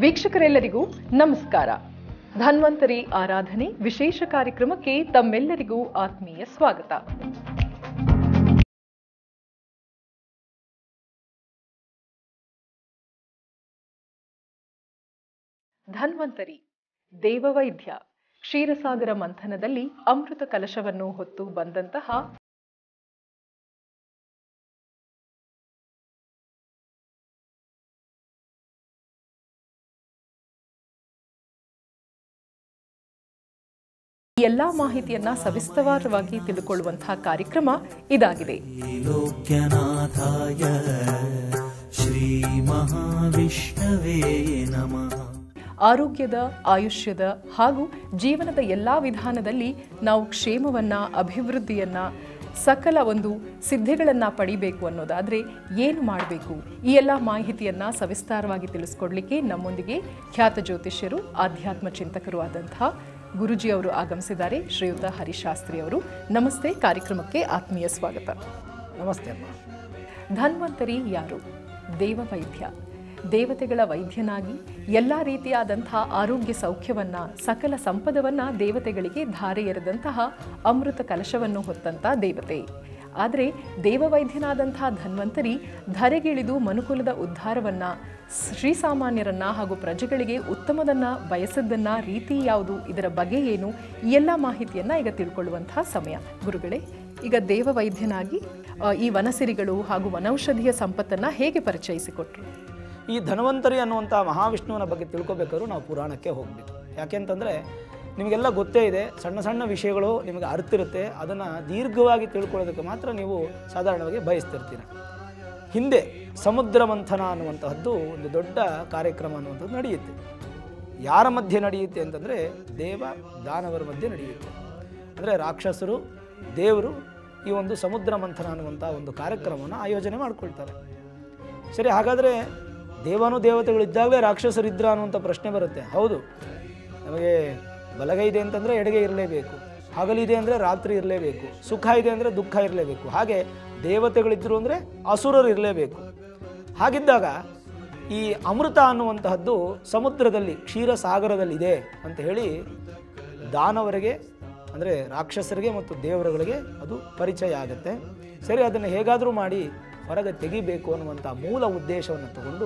ವೀಕ್ಷಕರೆಲ್ಲರಿಗೂ ನಮಸ್ಕಾರ ಧನ್ವಂತರಿ ಆರಾಧನೆ ವಿಶೇಷ ಕಾರ್ಯಕ್ರಮಕ್ಕೆ ತಮ್ಮೆಲ್ಲರಿಗೂ ಆತ್ಮೀಯ ಸ್ವಾಗತ ಧನ್ವಂತರಿ ದೇವವೈದ್ಯ ಕ್ಷೀರಸಾಗರ ಮಂಥನದಲ್ಲಿ ಅಮೃತ ಕಲಶವನ್ನು ಹೊತ್ತು ಬಂದಂತಹ ಈ ಎಲ್ಲಾ ಮಾಹಿತಿಯನ್ನ ಸವಿಸ್ತರವಾಗಿ ತಿಳ್ಕೊಳ್ಳುವಂತಹ ಕಾರ್ಯಕ್ರಮ ಇದಾಗಿದೆ लोक्यनाथाय श्रीमहाविष्णवे नमः ಆರೋಗ್ಯದ ಆಯುಷ್ಯದ ಹಾಗೂ ಜೀವನದ ಎಲ್ಲಾ ವಿಧಾನದಲ್ಲಿ ನಾವು ಕ್ಷೇಮವನ್ನ ಅಭಿವೃದ್ಧಿಯನ್ನ ಸಕಲ ಒಂದು ಸಿದ್ಧಿಗಳನ್ನ ಪಡಿಬೇಕು ಅನ್ನೋದಾದ್ರೆ ಏನು ಮಾಡಬೇಕು ಈ ಎಲ್ಲ ಮಾಹಿತಿಯನ್ನ ಸವಿಸ್ತಾರವಾಗಿ ತಿಳಿಸ್ಕೊಡ್ಲಿಕ್ಕೆ ನಮ್ಮೊಂದಿಗೆ ಖ್ಯಾತ ಜ್ಯೋತಿಷ್ಯರು ಆಧ್ಯಾತ್ಮ ಚಿಂತಕರು ಆದಂತಹ ಗುರುಜಿ ಅವರು ಆಗಮಿಸಿದ್ದಾರೆ ಶ್ರೀಯುತ ಹರಿಶಾಸ್ತ್ರಿ ಅವರು ನಮಸ್ತೆ ಕಾರ್ಯಕ್ರಮಕ್ಕೆ ಆತ್ಮೀಯ ಸ್ವಾಗತ ನಮಸ್ತೆ ಅಮ್ಮ ಧನ್ವಂತರಿ ಯಾರು ದೇವವೈದ್ಯ ದೇವತೆಗಳ ವೈದ್ಯನಾಗಿ ಎಲ್ಲ ರೀತಿಯಾದಂಥ ಆರೋಗ್ಯ ಸೌಖ್ಯವನ್ನ ಸಕಲ ಸಂಪದವನ್ನ ದೇವತೆಗಳಿಗೆ ಧಾರೆ ಎರೆದಂತಹ ಅಮೃತ ಕಲಶವನ್ನು ಹೊತ್ತಂತ ದೇವತೆ ಆದರೆ ದೇವವೈದ್ಯನಾದಂಥ ಧನ್ವಂತರಿ ಧರೆಗಿಳಿದು ಮನುಕುಲದ ಉದ್ಧಾರವನ್ನ ಶ್ರೀಸಾಮಾನ್ಯರನ್ನ ಹಾಗೂ ಪ್ರಜೆಗಳಿಗೆ ಉತ್ತಮದನ್ನ ಬಯಸದ್ದನ್ನ ರೀತಿ ಯಾವುದು ಇದರ ಬಗೆ ಏನು ಈ ಎಲ್ಲ ಮಾಹಿತಿಯನ್ನ ಈಗ ತಿಳ್ಕೊಳ್ಳುವಂತಹ ಸಮಯ ಗುರುಗಳೇ ಈಗ ದೇವವೈದ್ಯನಾಗಿ ಆ, ಈ ವನಸಿರಿಗಳು ಹಾಗೂ ವನೌಷಧಿಯ ಸಂಪತ್ತನ್ನ ಹೇಗೆ ಪರಿಚಯಿಸಿಕೊಟ್ರು ಈ ಧನ್ವಂತರಿ ಅನ್ನುವಂಥ ಮಹಾವಿಷ್ಣುವಿನ ಬಗ್ಗೆ ತಿಳ್ಕೊಬೇಕಾದ್ರೂ ನಾವು ಪುರಾಣಕ್ಕೆ ಹೋಗಬೇಕು ಯಾಕೆಂತಂದರೆ ನಿಮಗೆಲ್ಲ ಗೊತ್ತೇ ಇದೆ ಸಣ್ಣ ಸಣ್ಣ ವಿಷಯಗಳು ನಿಮಗೆ ಅರ್ತಿರುತ್ತೆ ಅದನ್ನು ದೀರ್ಘವಾಗಿ ತಿಳ್ಕೊಳ್ಳೋದಕ್ಕೆ ಮಾತ್ರ ನೀವು ಸಾಧಾರಣವಾಗಿ ಬಯಸ್ತಿರ್ತೀರ ಹಿಂದೆ ಸಮುದ್ರ ಮಂಥನ ಅನ್ನುವಂತಹದ್ದು ಒಂದು ದೊಡ್ಡ ಕಾರ್ಯಕ್ರಮ ಅನ್ನುವಂಥದ್ದು ನಡೆಯುತ್ತೆ ಯಾರ ಮಧ್ಯೆ ನಡೆಯುತ್ತೆ ಅಂತಂದರೆ ದೇವ ದಾನವರ ಮಧ್ಯೆ ನಡೆಯುತ್ತೆ ಅಂದರೆ ರಾಕ್ಷಸರು ದೇವರು ಈ ಒಂದು ಸಮುದ್ರ ಮಂಥನ ಅನ್ನುವಂಥ ಒಂದು ಕಾರ್ಯಕ್ರಮವನ್ನು ಆಯೋಜನೆ ಮಾಡ್ಕೊಳ್ತಾರೆ ಸರಿ ಹಾಗಾದರೆ ದೇವಾನು ದೇವತೆಗಳು ಇದ್ದಾಗಲೇ ರಾಕ್ಷಸರು ಇದ್ರ ಅನ್ನುವಂಥ ಪ್ರಶ್ನೆ ಬರುತ್ತೆ ಹೌದು ನಮಗೆ ಬಲಗೈ ಇದೆ ಅಂತಂದರೆ ಎಡಗೈ ಇರಲೇಬೇಕು ಹಗಲಿದೆ ಅಂದರೆ ರಾತ್ರಿ ಇರಲೇಬೇಕು ಸುಖ ಇದೆ ಅಂದರೆ ದುಃಖ ಇರಲೇಬೇಕು ಹಾಗೆ ದೇವತೆಗಳಿದ್ದರು ಅಂದರೆ ಅಸುರರು ಇರಲೇಬೇಕು ಹಾಗಿದ್ದಾಗ ಈ ಅಮೃತ ಅನ್ನುವಂತಹದ್ದು ಸಮುದ್ರದಲ್ಲಿ ಕ್ಷೀರಸಾಗರದಲ್ಲಿದೆ ಅಂತ ಹೇಳಿ ದಾನವರಿಗೆ ಅಂದರೆ ರಾಕ್ಷಸರಿಗೆ ಮತ್ತು ದೇವರುಗಳಿಗೆ ಅದು ಪರಿಚಯ ಆಗುತ್ತೆ ಸರಿ ಅದನ್ನು ಹೇಗಾದರೂ ಮಾಡಿ ಹೊರಗೆ ತೆಗಿಬೇಕು ಅನ್ನುವಂಥ ಮೂಲ ಉದ್ದೇಶವನ್ನು ತಗೊಂಡು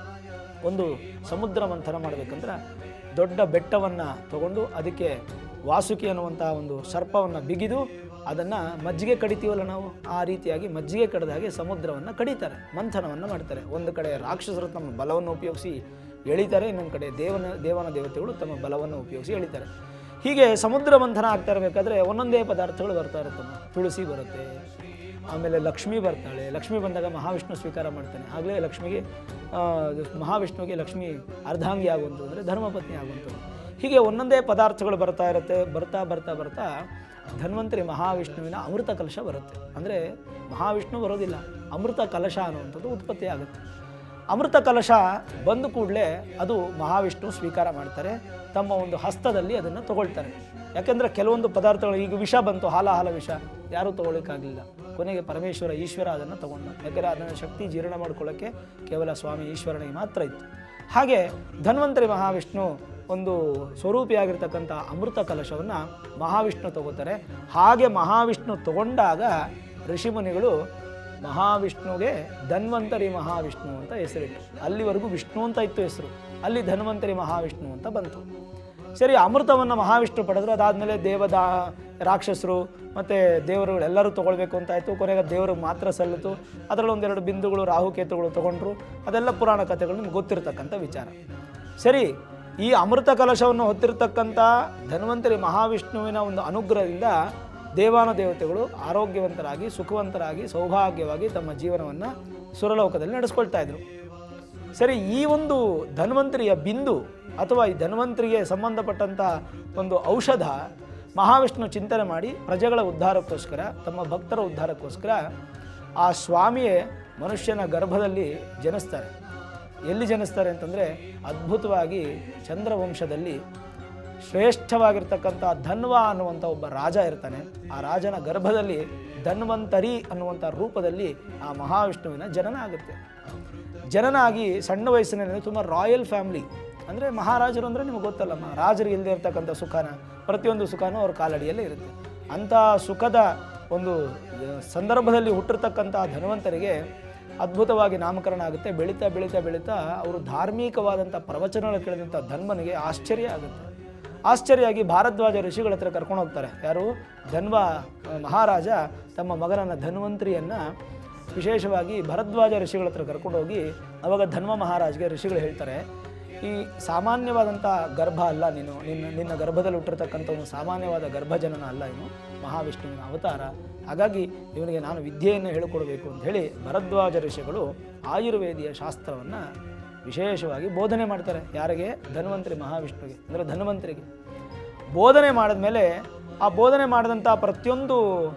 ಒಂದು ಸಮುದ್ರ ಮಂಥನ ಮಾಡಬೇಕಂದ್ರೆ ದೊಡ್ಡ ಬೆಟ್ಟವನ್ನು ತಗೊಂಡು ಅದಕ್ಕೆ ವಾಸುಕಿ ಅನ್ನುವಂಥ ಒಂದು ಸರ್ಪವನ್ನು ಬಿಗಿದು ಅದನ್ನು ಮಜ್ಜಿಗೆ ಕಡಿತೀವಲ್ಲ ನಾವು ಆ ರೀತಿಯಾಗಿ ಮಜ್ಜಿಗೆ ಕಡಿದ ಹಾಗೆ ಸಮುದ್ರವನ್ನು ಕಡಿತಾರೆ ಮಂಥನವನ್ನು ಮಾಡ್ತಾರೆ ಒಂದು ಕಡೆ ರಾಕ್ಷಸರು ತಮ್ಮ ಬಲವನ್ನು ಉಪಯೋಗಿಸಿ ಎಳಿತಾರೆ ಇನ್ನೊಂದು ಕಡೆ ದೇವನ ದೇವನ ದೇವತೆಗಳು ತಮ್ಮ ಬಲವನ್ನು ಉಪಯೋಗಿಸಿ ಎಳಿತಾರೆ ಹೀಗೆ ಸಮುದ್ರ ಮಂಥನ ಆಗ್ತಾ ಇರಬೇಕಾದ್ರೆ ಒಂದೊಂದೇ ಪದಾರ್ಥಗಳು ಬರ್ತಾ ಇರುತ್ತಮ್ಮ ತುಳಸಿ ಬರುತ್ತೆ ಆಮೇಲೆ ಲಕ್ಷ್ಮಿ ಬರ್ತಾಳೆ ಲಕ್ಷ್ಮಿ ಬಂದಾಗ ಮಹಾವಿಷ್ಣು ಸ್ವೀಕಾರ ಮಾಡ್ತಾನೆ ಆಗಲೇ ಲಕ್ಷ್ಮಿಗೆ ಆ, ಮಹಾವಿಷ್ಣುವಿಗೆ ಲಕ್ಷ್ಮಿ ಅರ್ಧಾಂಗಿ ಆಗುವಂಥದ್ದು ಅಂದರೆ ಧರ್ಮಪತ್ನಿ ಆಗುವಂಥದ್ದು ಹೀಗೆ ಒಂದೊಂದೇ ಪದಾರ್ಥಗಳು ಬರ್ತಾ ಇರುತ್ತೆ ಬರ್ತಾ ಬರ್ತಾ ಬರ್ತಾ ಧನ್ವಂತರಿ ಮಹಾವಿಷ್ಣುವಿನ ಅಮೃತ ಕಲಶ ಬರುತ್ತೆ ಅಂದರೆ ಮಹಾವಿಷ್ಣು ಬರೋದಿಲ್ಲ ಅಮೃತ ಕಲಶ ಅನ್ನುವಂಥದ್ದು ಉತ್ಪತ್ತಿ ಆಗುತ್ತೆ ಅಮೃತ ಕಲಶ ಬಂದ ಕೂಡಲೇ ಅದು ಮಹಾವಿಷ್ಣು ಸ್ವೀಕಾರ ಮಾಡ್ತಾರೆ ತಮ್ಮ ಒಂದು ಹಸ್ತದಲ್ಲಿ ಅದನ್ನು ತಗೊಳ್ತಾರೆ ಯಾಕೆಂದರೆ ಕೆಲವೊಂದು ಪದಾರ್ಥಗಳು ಈಗ ವಿಷ ಬಂತು ಹಾಲ ಹಾಲ ವಿಷ ಯಾರೂ ತಗೊಳ್ಳಿಕ್ಕಾಗಲಿಲ್ಲ ಕೊನೆಗೆ ಪರಮೇಶ್ವರ ಈಶ್ವರ ಅದನ್ನು ತಗೊಂಡ ಯಾಕೆಂದರೆ ಅದನ್ನು ಶಕ್ತಿ ಜೀರ್ಣ ಮಾಡ್ಕೊಳ್ಳೋಕ್ಕೆ ಕೇವಲ ಸ್ವಾಮಿ ಈಶ್ವರನಿಗೆ ಮಾತ್ರ ಇತ್ತು ಹಾಗೆ ಧನ್ವಂತರಿ ಮಹಾವಿಷ್ಣು ಒಂದು ಸ್ವರೂಪಿಯಾಗಿರ್ತಕ್ಕಂಥ ಅಮೃತ ಕಲಶವನ್ನು ಮಹಾವಿಷ್ಣು ತಗೋತಾರೆ ಹಾಗೆ ಮಹಾವಿಷ್ಣು ತಗೊಂಡಾಗ ಋಷಿಮುನಿಗಳು ಮಹಾವಿಷ್ಣುಗೆ ಧನ್ವಂತರಿ ಮಹಾವಿಷ್ಣು ಅಂತ ಹೆಸರಿಟ್ಟು ಅಲ್ಲಿವರೆಗೂ ವಿಷ್ಣು ಅಂತ ಇತ್ತು ಹೆಸರು ಅಲ್ಲಿ ಧನ್ವಂತರಿ ಮಹಾವಿಷ್ಣು ಅಂತ ಬಂತು ಸರಿ ಅಮೃತವನ್ನು ಮಹಾವಿಷ್ಣು ಪಡೆದ್ರು ಅದಾದಮೇಲೆ ದೇವದಾ ರಾಕ್ಷಸರು ಮತ್ತು ದೇವರುಗಳು ಎಲ್ಲರೂ ತೊಗೊಳ್ಬೇಕು ಅಂತ ಆಯಿತು ಕೊನೆಗೆ ದೇವ್ರಿಗೆ ಮಾತ್ರ ಸಲ್ಲಿತು ಅದರಲ್ಲಿ ಒಂದೆರಡು ಬಿಂದುಗಳು ರಾಹುಕೇತುಗಳು ತೊಗೊಂಡ್ರು ಅದೆಲ್ಲ ಪುರಾಣ ಕಥೆಗಳು ನಿಮ್ಗೆ ಗೊತ್ತಿರತಕ್ಕಂಥ ವಿಚಾರ ಸರಿ ಈ ಅಮೃತ ಕಲಶವನ್ನು ಹೊತ್ತಿರತಕ್ಕಂಥ ಧನ್ವಂತರಿ ಮಹಾವಿಷ್ಣುವಿನ ಒಂದು ಅನುಗ್ರಹದಿಂದ ದೇವಾನ ದೇವತೆಗಳು ಆರೋಗ್ಯವಂತರಾಗಿ ಸುಖವಂತರಾಗಿ ಸೌಭಾಗ್ಯವಾಗಿ ತಮ್ಮ ಜೀವನವನ್ನು ಸುರಲೋಕದಲ್ಲಿ ನಡೆಸ್ಕೊಳ್ತಾ ಇದ್ರು ಸರಿ ಈ ಒಂದು ಧನ್ವಂತರಿಯ ಬಿಂದು ಅಥವಾ ಈ ಧನ್ವಂತರಿಗೆ ಸಂಬಂಧಪಟ್ಟಂಥ ಒಂದು ಔಷಧ ಮಹಾವಿಷ್ಣು ಚಿಂತನೆ ಮಾಡಿ ಪ್ರಜೆಗಳ ಉದ್ಧಾರಕ್ಕೋಸ್ಕರ ತಮ್ಮ ಭಕ್ತರ ಉದ್ಧಾರಕ್ಕೋಸ್ಕರ ಆ ಸ್ವಾಮಿಯೇ ಮನುಷ್ಯನ ಗರ್ಭದಲ್ಲಿ ಜನಿಸ್ತಾರೆ ಎಲ್ಲಿ ಜನಿಸ್ತಾರೆ ಅಂತಂದರೆ ಅದ್ಭುತವಾಗಿ ಚಂದ್ರವಂಶದಲ್ಲಿ ಶ್ರೇಷ್ಠವಾಗಿರ್ತಕ್ಕಂಥ ಧನ್ವ ಅನ್ನುವಂಥ ಒಬ್ಬ ರಾಜ ಇರ್ತಾನೆ ಆ ರಾಜನ ಗರ್ಭದಲ್ಲಿ ಧನ್ವಂತರಿ ಅನ್ನುವಂಥ ರೂಪದಲ್ಲಿ ಆ ಮಹಾವಿಷ್ಣುವಿನ ಜನನ ಆಗುತ್ತೆ ಜನನ ಆಗಿ ಸಣ್ಣ ವಯಸ್ಸಿನಲ್ಲಿ ತುಂಬ ರಾಯಲ್ ಫ್ಯಾಮ್ಲಿ ಅಂದರೆ ಮಹಾರಾಜರು ಅಂದರೆ ನಿಮಗೆ ಗೊತ್ತಲ್ಲಮ್ಮ ರಾಜರು ಇಲ್ಲದೆ ಇರ್ತಕ್ಕಂಥ ಸುಖನ ಪ್ರತಿಯೊಂದು ಸುಖನೂ ಅವ್ರ ಕಾಲಡಿಯಲ್ಲೇ ಇರುತ್ತೆ ಅಂಥ ಸುಖದ ಒಂದು ಆ, ಸಂದರ್ಭದಲ್ಲಿ ಹುಟ್ಟಿರ್ತಕ್ಕಂಥ ಧನ್ವಂತರಿಗೆ ಅದ್ಭುತವಾಗಿ ನಾಮಕರಣ ಆಗುತ್ತೆ ಬೆಳೀತಾ ಬೆಳೀತಾ ಬೆಳೀತಾ ಅವರು ಧಾರ್ಮಿಕವಾದಂಥ ಪ್ರವಚನಗಳು ಕೇಳಿದಂಥ ಧನ್ವನಿಗೆ ಆಶ್ಚರ್ಯ ಆಗುತ್ತೆ ಆಶ್ಚರ್ಯ ಆಗಿ ಭಾರದ್ವಾಜ ಋಷಿಗಳ ಹತ್ರ ಕರ್ಕೊಂಡು ಹೋಗ್ತಾರೆ ಯಾರು ಧನ್ವ ಆ, ಮಹಾರಾಜ ತಮ್ಮ ಮಗನನ್ನ ಧನ್ವಂತ್ರಿಯನ್ನು ವಿಶೇಷವಾಗಿ ಭರದ್ವಾಜ ಋಷಿಗಳ ಹತ್ರ ಕರ್ಕೊಂಡು ಹೋಗಿ ಅವಾಗ ಧನ್ವ ಮಹಾರಾಜ್ಗೆ ಋಷಿಗಳು ಹೇಳ್ತಾರೆ ಈ ಸಾಮಾನ್ಯವಾದಂಥ ಗರ್ಭ ಅಲ್ಲ ನೀನು ನಿನ್ನ ನಿನ್ನ ಗರ್ಭದಲ್ಲಿ ಹುಟ್ಟಿರ್ತಕ್ಕಂಥ ಒಂದು ಸಾಮಾನ್ಯವಾದ ಗರ್ಭಜನನ ಅಲ್ಲ ಇವನು ಮಹಾವಿಷ್ಣುವಿನ ಅವತಾರ ಹಾಗಾಗಿ ಇವನಿಗೆ ನಾನು ವಿದ್ಯೆಯನ್ನು ಹೇಳಿಕೊಡಬೇಕು ಅಂತ ಹೇಳಿ ಭರದ್ವಾಜ ಋಷಿಗಳು ಆಯುರ್ವೇದಿಯ ಶಾಸ್ತ್ರವನ್ನು ವಿಶೇಷವಾಗಿ ಬೋಧನೆ ಮಾಡ್ತಾರೆ ಯಾರಿಗೆ ಧನ್ವಂತರಿ ಮಹಾವಿಷ್ಣುವಿಗೆ ಅಂದರೆ ಧನ್ವಂತರಿಗೆ ಬೋಧನೆ ಮಾಡಿದ್ಮೇಲೆ ಆ ಬೋಧನೆ ಮಾಡಿದಂಥ ಪ್ರತಿಯೊಂದು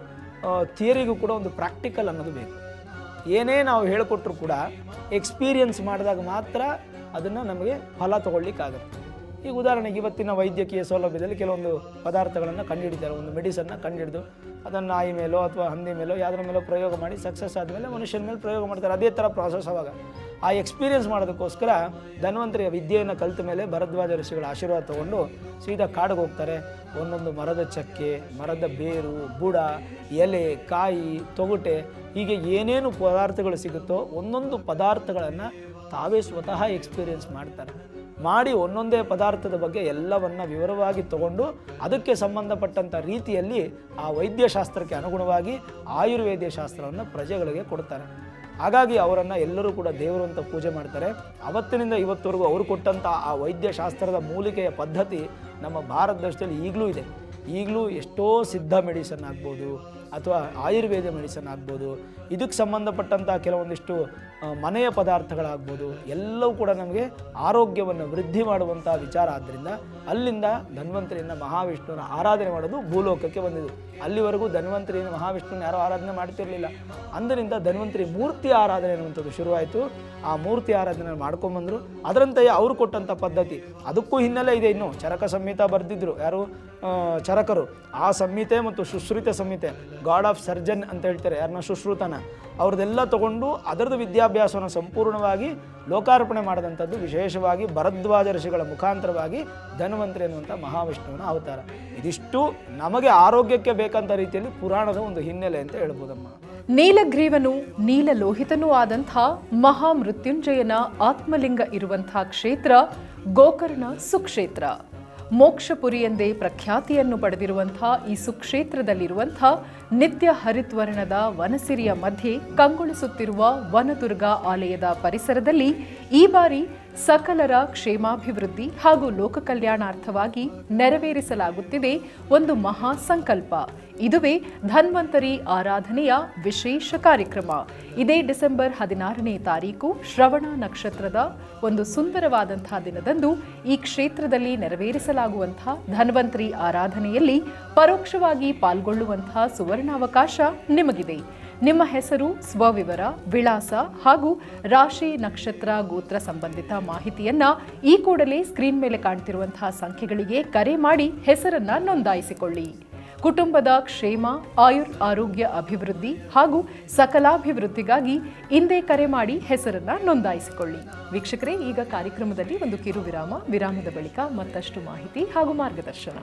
ಥಿಯರಿಗೂ ಕೂಡ ಒಂದು ಪ್ರಾಕ್ಟಿಕಲ್ ಅನ್ನೋದು ಬೇಕು ಏನೇ ನಾವು ಹೇಳಿಕೊಟ್ರು ಕೂಡ ಎಕ್ಸ್ಪೀರಿಯನ್ಸ್ ಮಾಡಿದಾಗ ಮಾತ್ರ ಅದನ್ನು ನಮಗೆ ಫಲ ತಗೊಳ್ಳಿಕ್ಕಾಗತ್ತೆ ಈಗ ಉದಾಹರಣೆಗೆ ಇವತ್ತಿನ ವೈದ್ಯಕೀಯ ಸೌಲಭ್ಯದಲ್ಲಿ ಕೆಲವೊಂದು ಪದಾರ್ಥಗಳನ್ನು ಕಂಡುಹಿಡಿತಾರೆ ಒಂದು ಮೆಡಿಸನ್ನ ಕಂಡುಹಿಡಿದು ಅದನ್ನು ನಾಯಿ ಮೇಲೋ ಅಥವಾ ಹಂದಿ ಮೇಲೋ ಯಾವುದ್ರ ಮೇಲೋ ಪ್ರಯೋಗ ಮಾಡಿ ಸಕ್ಸಸ್ ಆದಮೇಲೆ ಮನುಷ್ಯನ ಮೇಲೆ ಪ್ರಯೋಗ ಮಾಡ್ತಾರೆ ಅದೇ ಥರ ಪ್ರಾಸೆಸ್ ಅವಾಗ ಆ ಎಕ್ಸ್ಪೀರಿಯನ್ಸ್ ಮಾಡೋದಕ್ಕೋಸ್ಕರ ಧನ್ವಂತರಿಯ ವಿದ್ಯೆಯನ್ನು ಕಲಿತ ಮೇಲೆ ಭರದ್ವಾಜ ಋಷಿಗಳ ಆಶೀರ್ವಾದ ತಗೊಂಡು ಸೀದಾ ಕಾಡಿಗೆ ಹೋಗ್ತಾರೆ ಒಂದೊಂದು ಮರದ ಚಕ್ಕೆ ಮರದ ಬೇರು ಬುಡ ಎಲೆ ಕಾಯಿ ತೊಗಟೆ ಹೀಗೆ ಏನೇನು ಪದಾರ್ಥಗಳು ಸಿಗುತ್ತೋ ಒಂದೊಂದು ಪದಾರ್ಥಗಳನ್ನು ತಾವೇ ಸ್ವತಃ ಎಕ್ಸ್ಪೀರಿಯನ್ಸ್ ಮಾಡ್ತಾರೆ ಮಾಡಿ ಒಂದೊಂದೇ ಪದಾರ್ಥದ ಬಗ್ಗೆ ಎಲ್ಲವನ್ನ ವಿವರವಾಗಿ ತಗೊಂಡು ಅದಕ್ಕೆ ಸಂಬಂಧಪಟ್ಟಂಥ ರೀತಿಯಲ್ಲಿ ಆ ವೈದ್ಯಶಾಸ್ತ್ರಕ್ಕೆ ಅನುಗುಣವಾಗಿ ಆಯುರ್ವೇದ ಶಾಸ್ತ್ರವನ್ನು ಪ್ರಜೆಗಳಿಗೆ ಕೊಡ್ತಾರೆ ಹಾಗಾಗಿ ಅವರನ್ನು ಎಲ್ಲರೂ ಕೂಡ ದೇವರು ಅಂತ ಪೂಜೆ ಮಾಡ್ತಾರೆ ಅವತ್ತಿನಿಂದ ಇವತ್ತವರೆಗೂ ಅವರು ಕೊಟ್ಟಂಥ ಆ ವೈದ್ಯಶಾಸ್ತ್ರದ ಮೂಲಿಕೆಯ ಪದ್ಧತಿ ನಮ್ಮ ಭಾರತ ದೇಶದಲ್ಲಿ ಈಗಲೂ ಇದೆ ಈಗಲೂ ಎಷ್ಟೋ ಸಿದ್ಧ ಮೆಡಿಸನ್ ಆಗ್ಬೋದು ಅಥವಾ ಆಯುರ್ವೇದ ಮೆಡಿಸನ್ ಆಗ್ಬೋದು ಇದಕ್ಕೆ ಸಂಬಂಧಪಟ್ಟಂಥ ಕೆಲವೊಂದಿಷ್ಟು ಆ, ಮನೆಯ ಪದಾರ್ಥಗಳಾಗ್ಬೋದು ಎಲ್ಲವೂ ಕೂಡ ನಮಗೆ ಆರೋಗ್ಯವನ್ನು ವೃದ್ಧಿ ಮಾಡುವಂಥ ವಿಚಾರ ಆದ್ದರಿಂದ ಅಲ್ಲಿಂದ ಧನ್ವಂತರಿಯಿಂದ ಮಹಾವಿಷ್ಣುವಿನ ಆರಾಧನೆ ಮಾಡೋದು ಭೂಲೋಕಕ್ಕೆ ಬಂದಿದ್ದು ಅಲ್ಲಿವರೆಗೂ ಧನ್ವಂತರಿಯಿಂದ ಮಹಾವಿಷ್ಣುವಿನ ಯಾರೂ ಆರಾಧನೆ ಮಾಡ್ತಿರಲಿಲ್ಲ ಅಂದಿನಿಂದ ಧನ್ವಂತರಿ ಮೂರ್ತಿ ಆರಾಧನೆ ಅನ್ನುವಂಥದ್ದು ಶುರುವಾಯಿತು ಆ ಮೂರ್ತಿ ಆರಾಧನೆ ಮಾಡ್ಕೊಂಬಂದರು ಅದರಂತೆಯೇ ಅವರು ಕೊಟ್ಟಂಥ ಪದ್ಧತಿ ಅದಕ್ಕೂ ಹಿನ್ನೆಲೆ ಇದೆ ಇನ್ನು ಚರಕ ಸಂಹಿತ ಬರೆದಿದ್ರು ಯಾರು ಆ, ಚರಕರು ಆ ಸಂಹಿತೆ ಮತ್ತು ಸುಶ್ರುತ ಸಂಹಿತೆ ಗಾಡ್ ಆಫ್ ಸರ್ಜನ್ ಅಂತ ಹೇಳ್ತಾರೆ ಯಾರನ್ನ ಸುಶ್ರುತನ ಅವ್ರದ್ದೆಲ್ಲ ತಗೊಂಡು ಅದರದ್ದು ವಿದ್ಯಾಭ್ಯಾಸವನ್ನು ಸಂಪೂರ್ಣವಾಗಿ ಲೋಕಾರ್ಪಣೆ ಮಾಡಿದಂಥದ್ದು ವಿಶೇಷವಾಗಿ ಭರದ್ವಾಜ ಋಷಿಗಳ ಮುಖಾಂತರವಾಗಿ ಧನ್ವಂತರಿ ಅನ್ನುವಂಥ ಮಹಾವಿಷ್ಣುವಿನ ಅವತಾರ ಇದಿಷ್ಟು ನಮಗೆ ಆರೋಗ್ಯಕ್ಕೆ ಬೇಕಂತ ರೀತಿಯಲ್ಲಿ ಪುರಾಣದ ಒಂದು ಹಿನ್ನೆಲೆ ಅಂತ ಹೇಳ್ಬೋದಮ್ಮ ನೀಲಗ್ರೀವನು ನೀಲಲೋಹಿತನೂ ಆದಂಥ ಮಹಾಮೃತ್ಯುಂಜಯನ ಆತ್ಮಲಿಂಗ ಇರುವಂಥ ಕ್ಷೇತ್ರ ಗೋಕರ್ಣ ಸುಕ್ಷೇತ್ರ ಮೋಕ್ಷಪುರಿ ಎಂದೇ ಪ್ರಖ್ಯಾತಿಯನ್ನು ಪಡೆದಿರುವಂಥ ಈ ಸುಕ್ಷೇತ್ರದಲ್ಲಿರುವಂಥ ನಿತ್ಯ ಹರಿತ್ವರ್ಣದ ವನಸಿರಿಯ ಮಧ್ಯೆ ಕಂಗೊಳಿಸುತ್ತಿರುವ ವನದುರ್ಗಾ ಆಲಯದ ಪರಿಸರದಲ್ಲಿ ಈ ಬಾರಿ ಸಕಲರ ಕ್ಷೇಮಾಭಿವೃದ್ಧಿ ಹಾಗೂ ಲೋಕ ಕಲ್ಯಾಣಾರ್ಥವಾಗಿ ನೆರವೇರಿಸಲಾಗುತ್ತಿದೆ ಒಂದು ಮಹಾ ಸಂಕಲ್ಪ ಇದುವೇ ಧನ್ವಂತರಿ ಆರಾಧನೆಯ ವಿಶೇಷ ಕಾರ್ಯಕ್ರಮ ಇದೇ ಡಿಸೆಂಬರ್ ಹದಿನಾರನೇ ತಾರೀಕು ಶ್ರವಣ ನಕ್ಷತ್ರದ ಒಂದು ಸುಂದರವಾದಂತಹ ದಿನದಂದು ಈ ಕ್ಷೇತ್ರದಲ್ಲಿ ನೆರವೇರಿಸಲಾಗುವಂತಹ ಧನ್ವಂತರಿ ಆರಾಧನೆಯಲ್ಲಿ ಪರೋಕ್ಷವಾಗಿ ಪಾಲ್ಗೊಳ್ಳುವಂತಹ ಸುವರ್ಣಾವಕಾಶ ನಿಮಗಿದೆ ನಿಮ್ಮ ಹೆಸರು ಸ್ವವಿವರ ವಿಳಾಸ ಹಾಗೂ ರಾಶಿ ನಕ್ಷತ್ರ ಗೋತ್ರ ಸಂಬಂಧಿತ ಮಾಹಿತಿಯನ್ನ ಈ ಕೂಡಲೇ ಸ್ಕ್ರೀನ್ ಮೇಲೆ ಕಾಣ್ತಿರುವಂತಹ ಸಂಖ್ಯೆಗಳಿಗೆ ಕರೆ ಮಾಡಿ ಹೆಸರನ್ನ ನೋಂದಾಯಿಸಿಕೊಳ್ಳಿ ಕುಟುಂಬದ ಕ್ಷೇಮ ಆಯುರ್ ಆರೋಗ್ಯ ಅಭಿವೃದ್ಧಿ ಹಾಗೂ ಸಕಲಾಭಿವೃದ್ಧಿಗಾಗಿ ಇಂದೇ ಕರೆ ಮಾಡಿ ಹೆಸರನ್ನ ನೋಂದಾಯಿಸಿಕೊಳ್ಳಿ ವೀಕ್ಷಕರೇ ಈಗ ಕಾರ್ಯಕ್ರಮದಲ್ಲಿ ಒಂದು ಕಿರು ವಿರಾಮ ವಿರಾಮದ ಬಳಿಕ ಮತ್ತಷ್ಟು ಮಾಹಿತಿ ಹಾಗೂ ಮಾರ್ಗದರ್ಶನ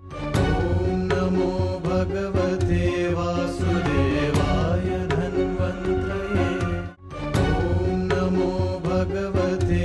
ॐ नमो भगवते वासुदेवाय धन्वन्त्रये ॐ नमो भगवते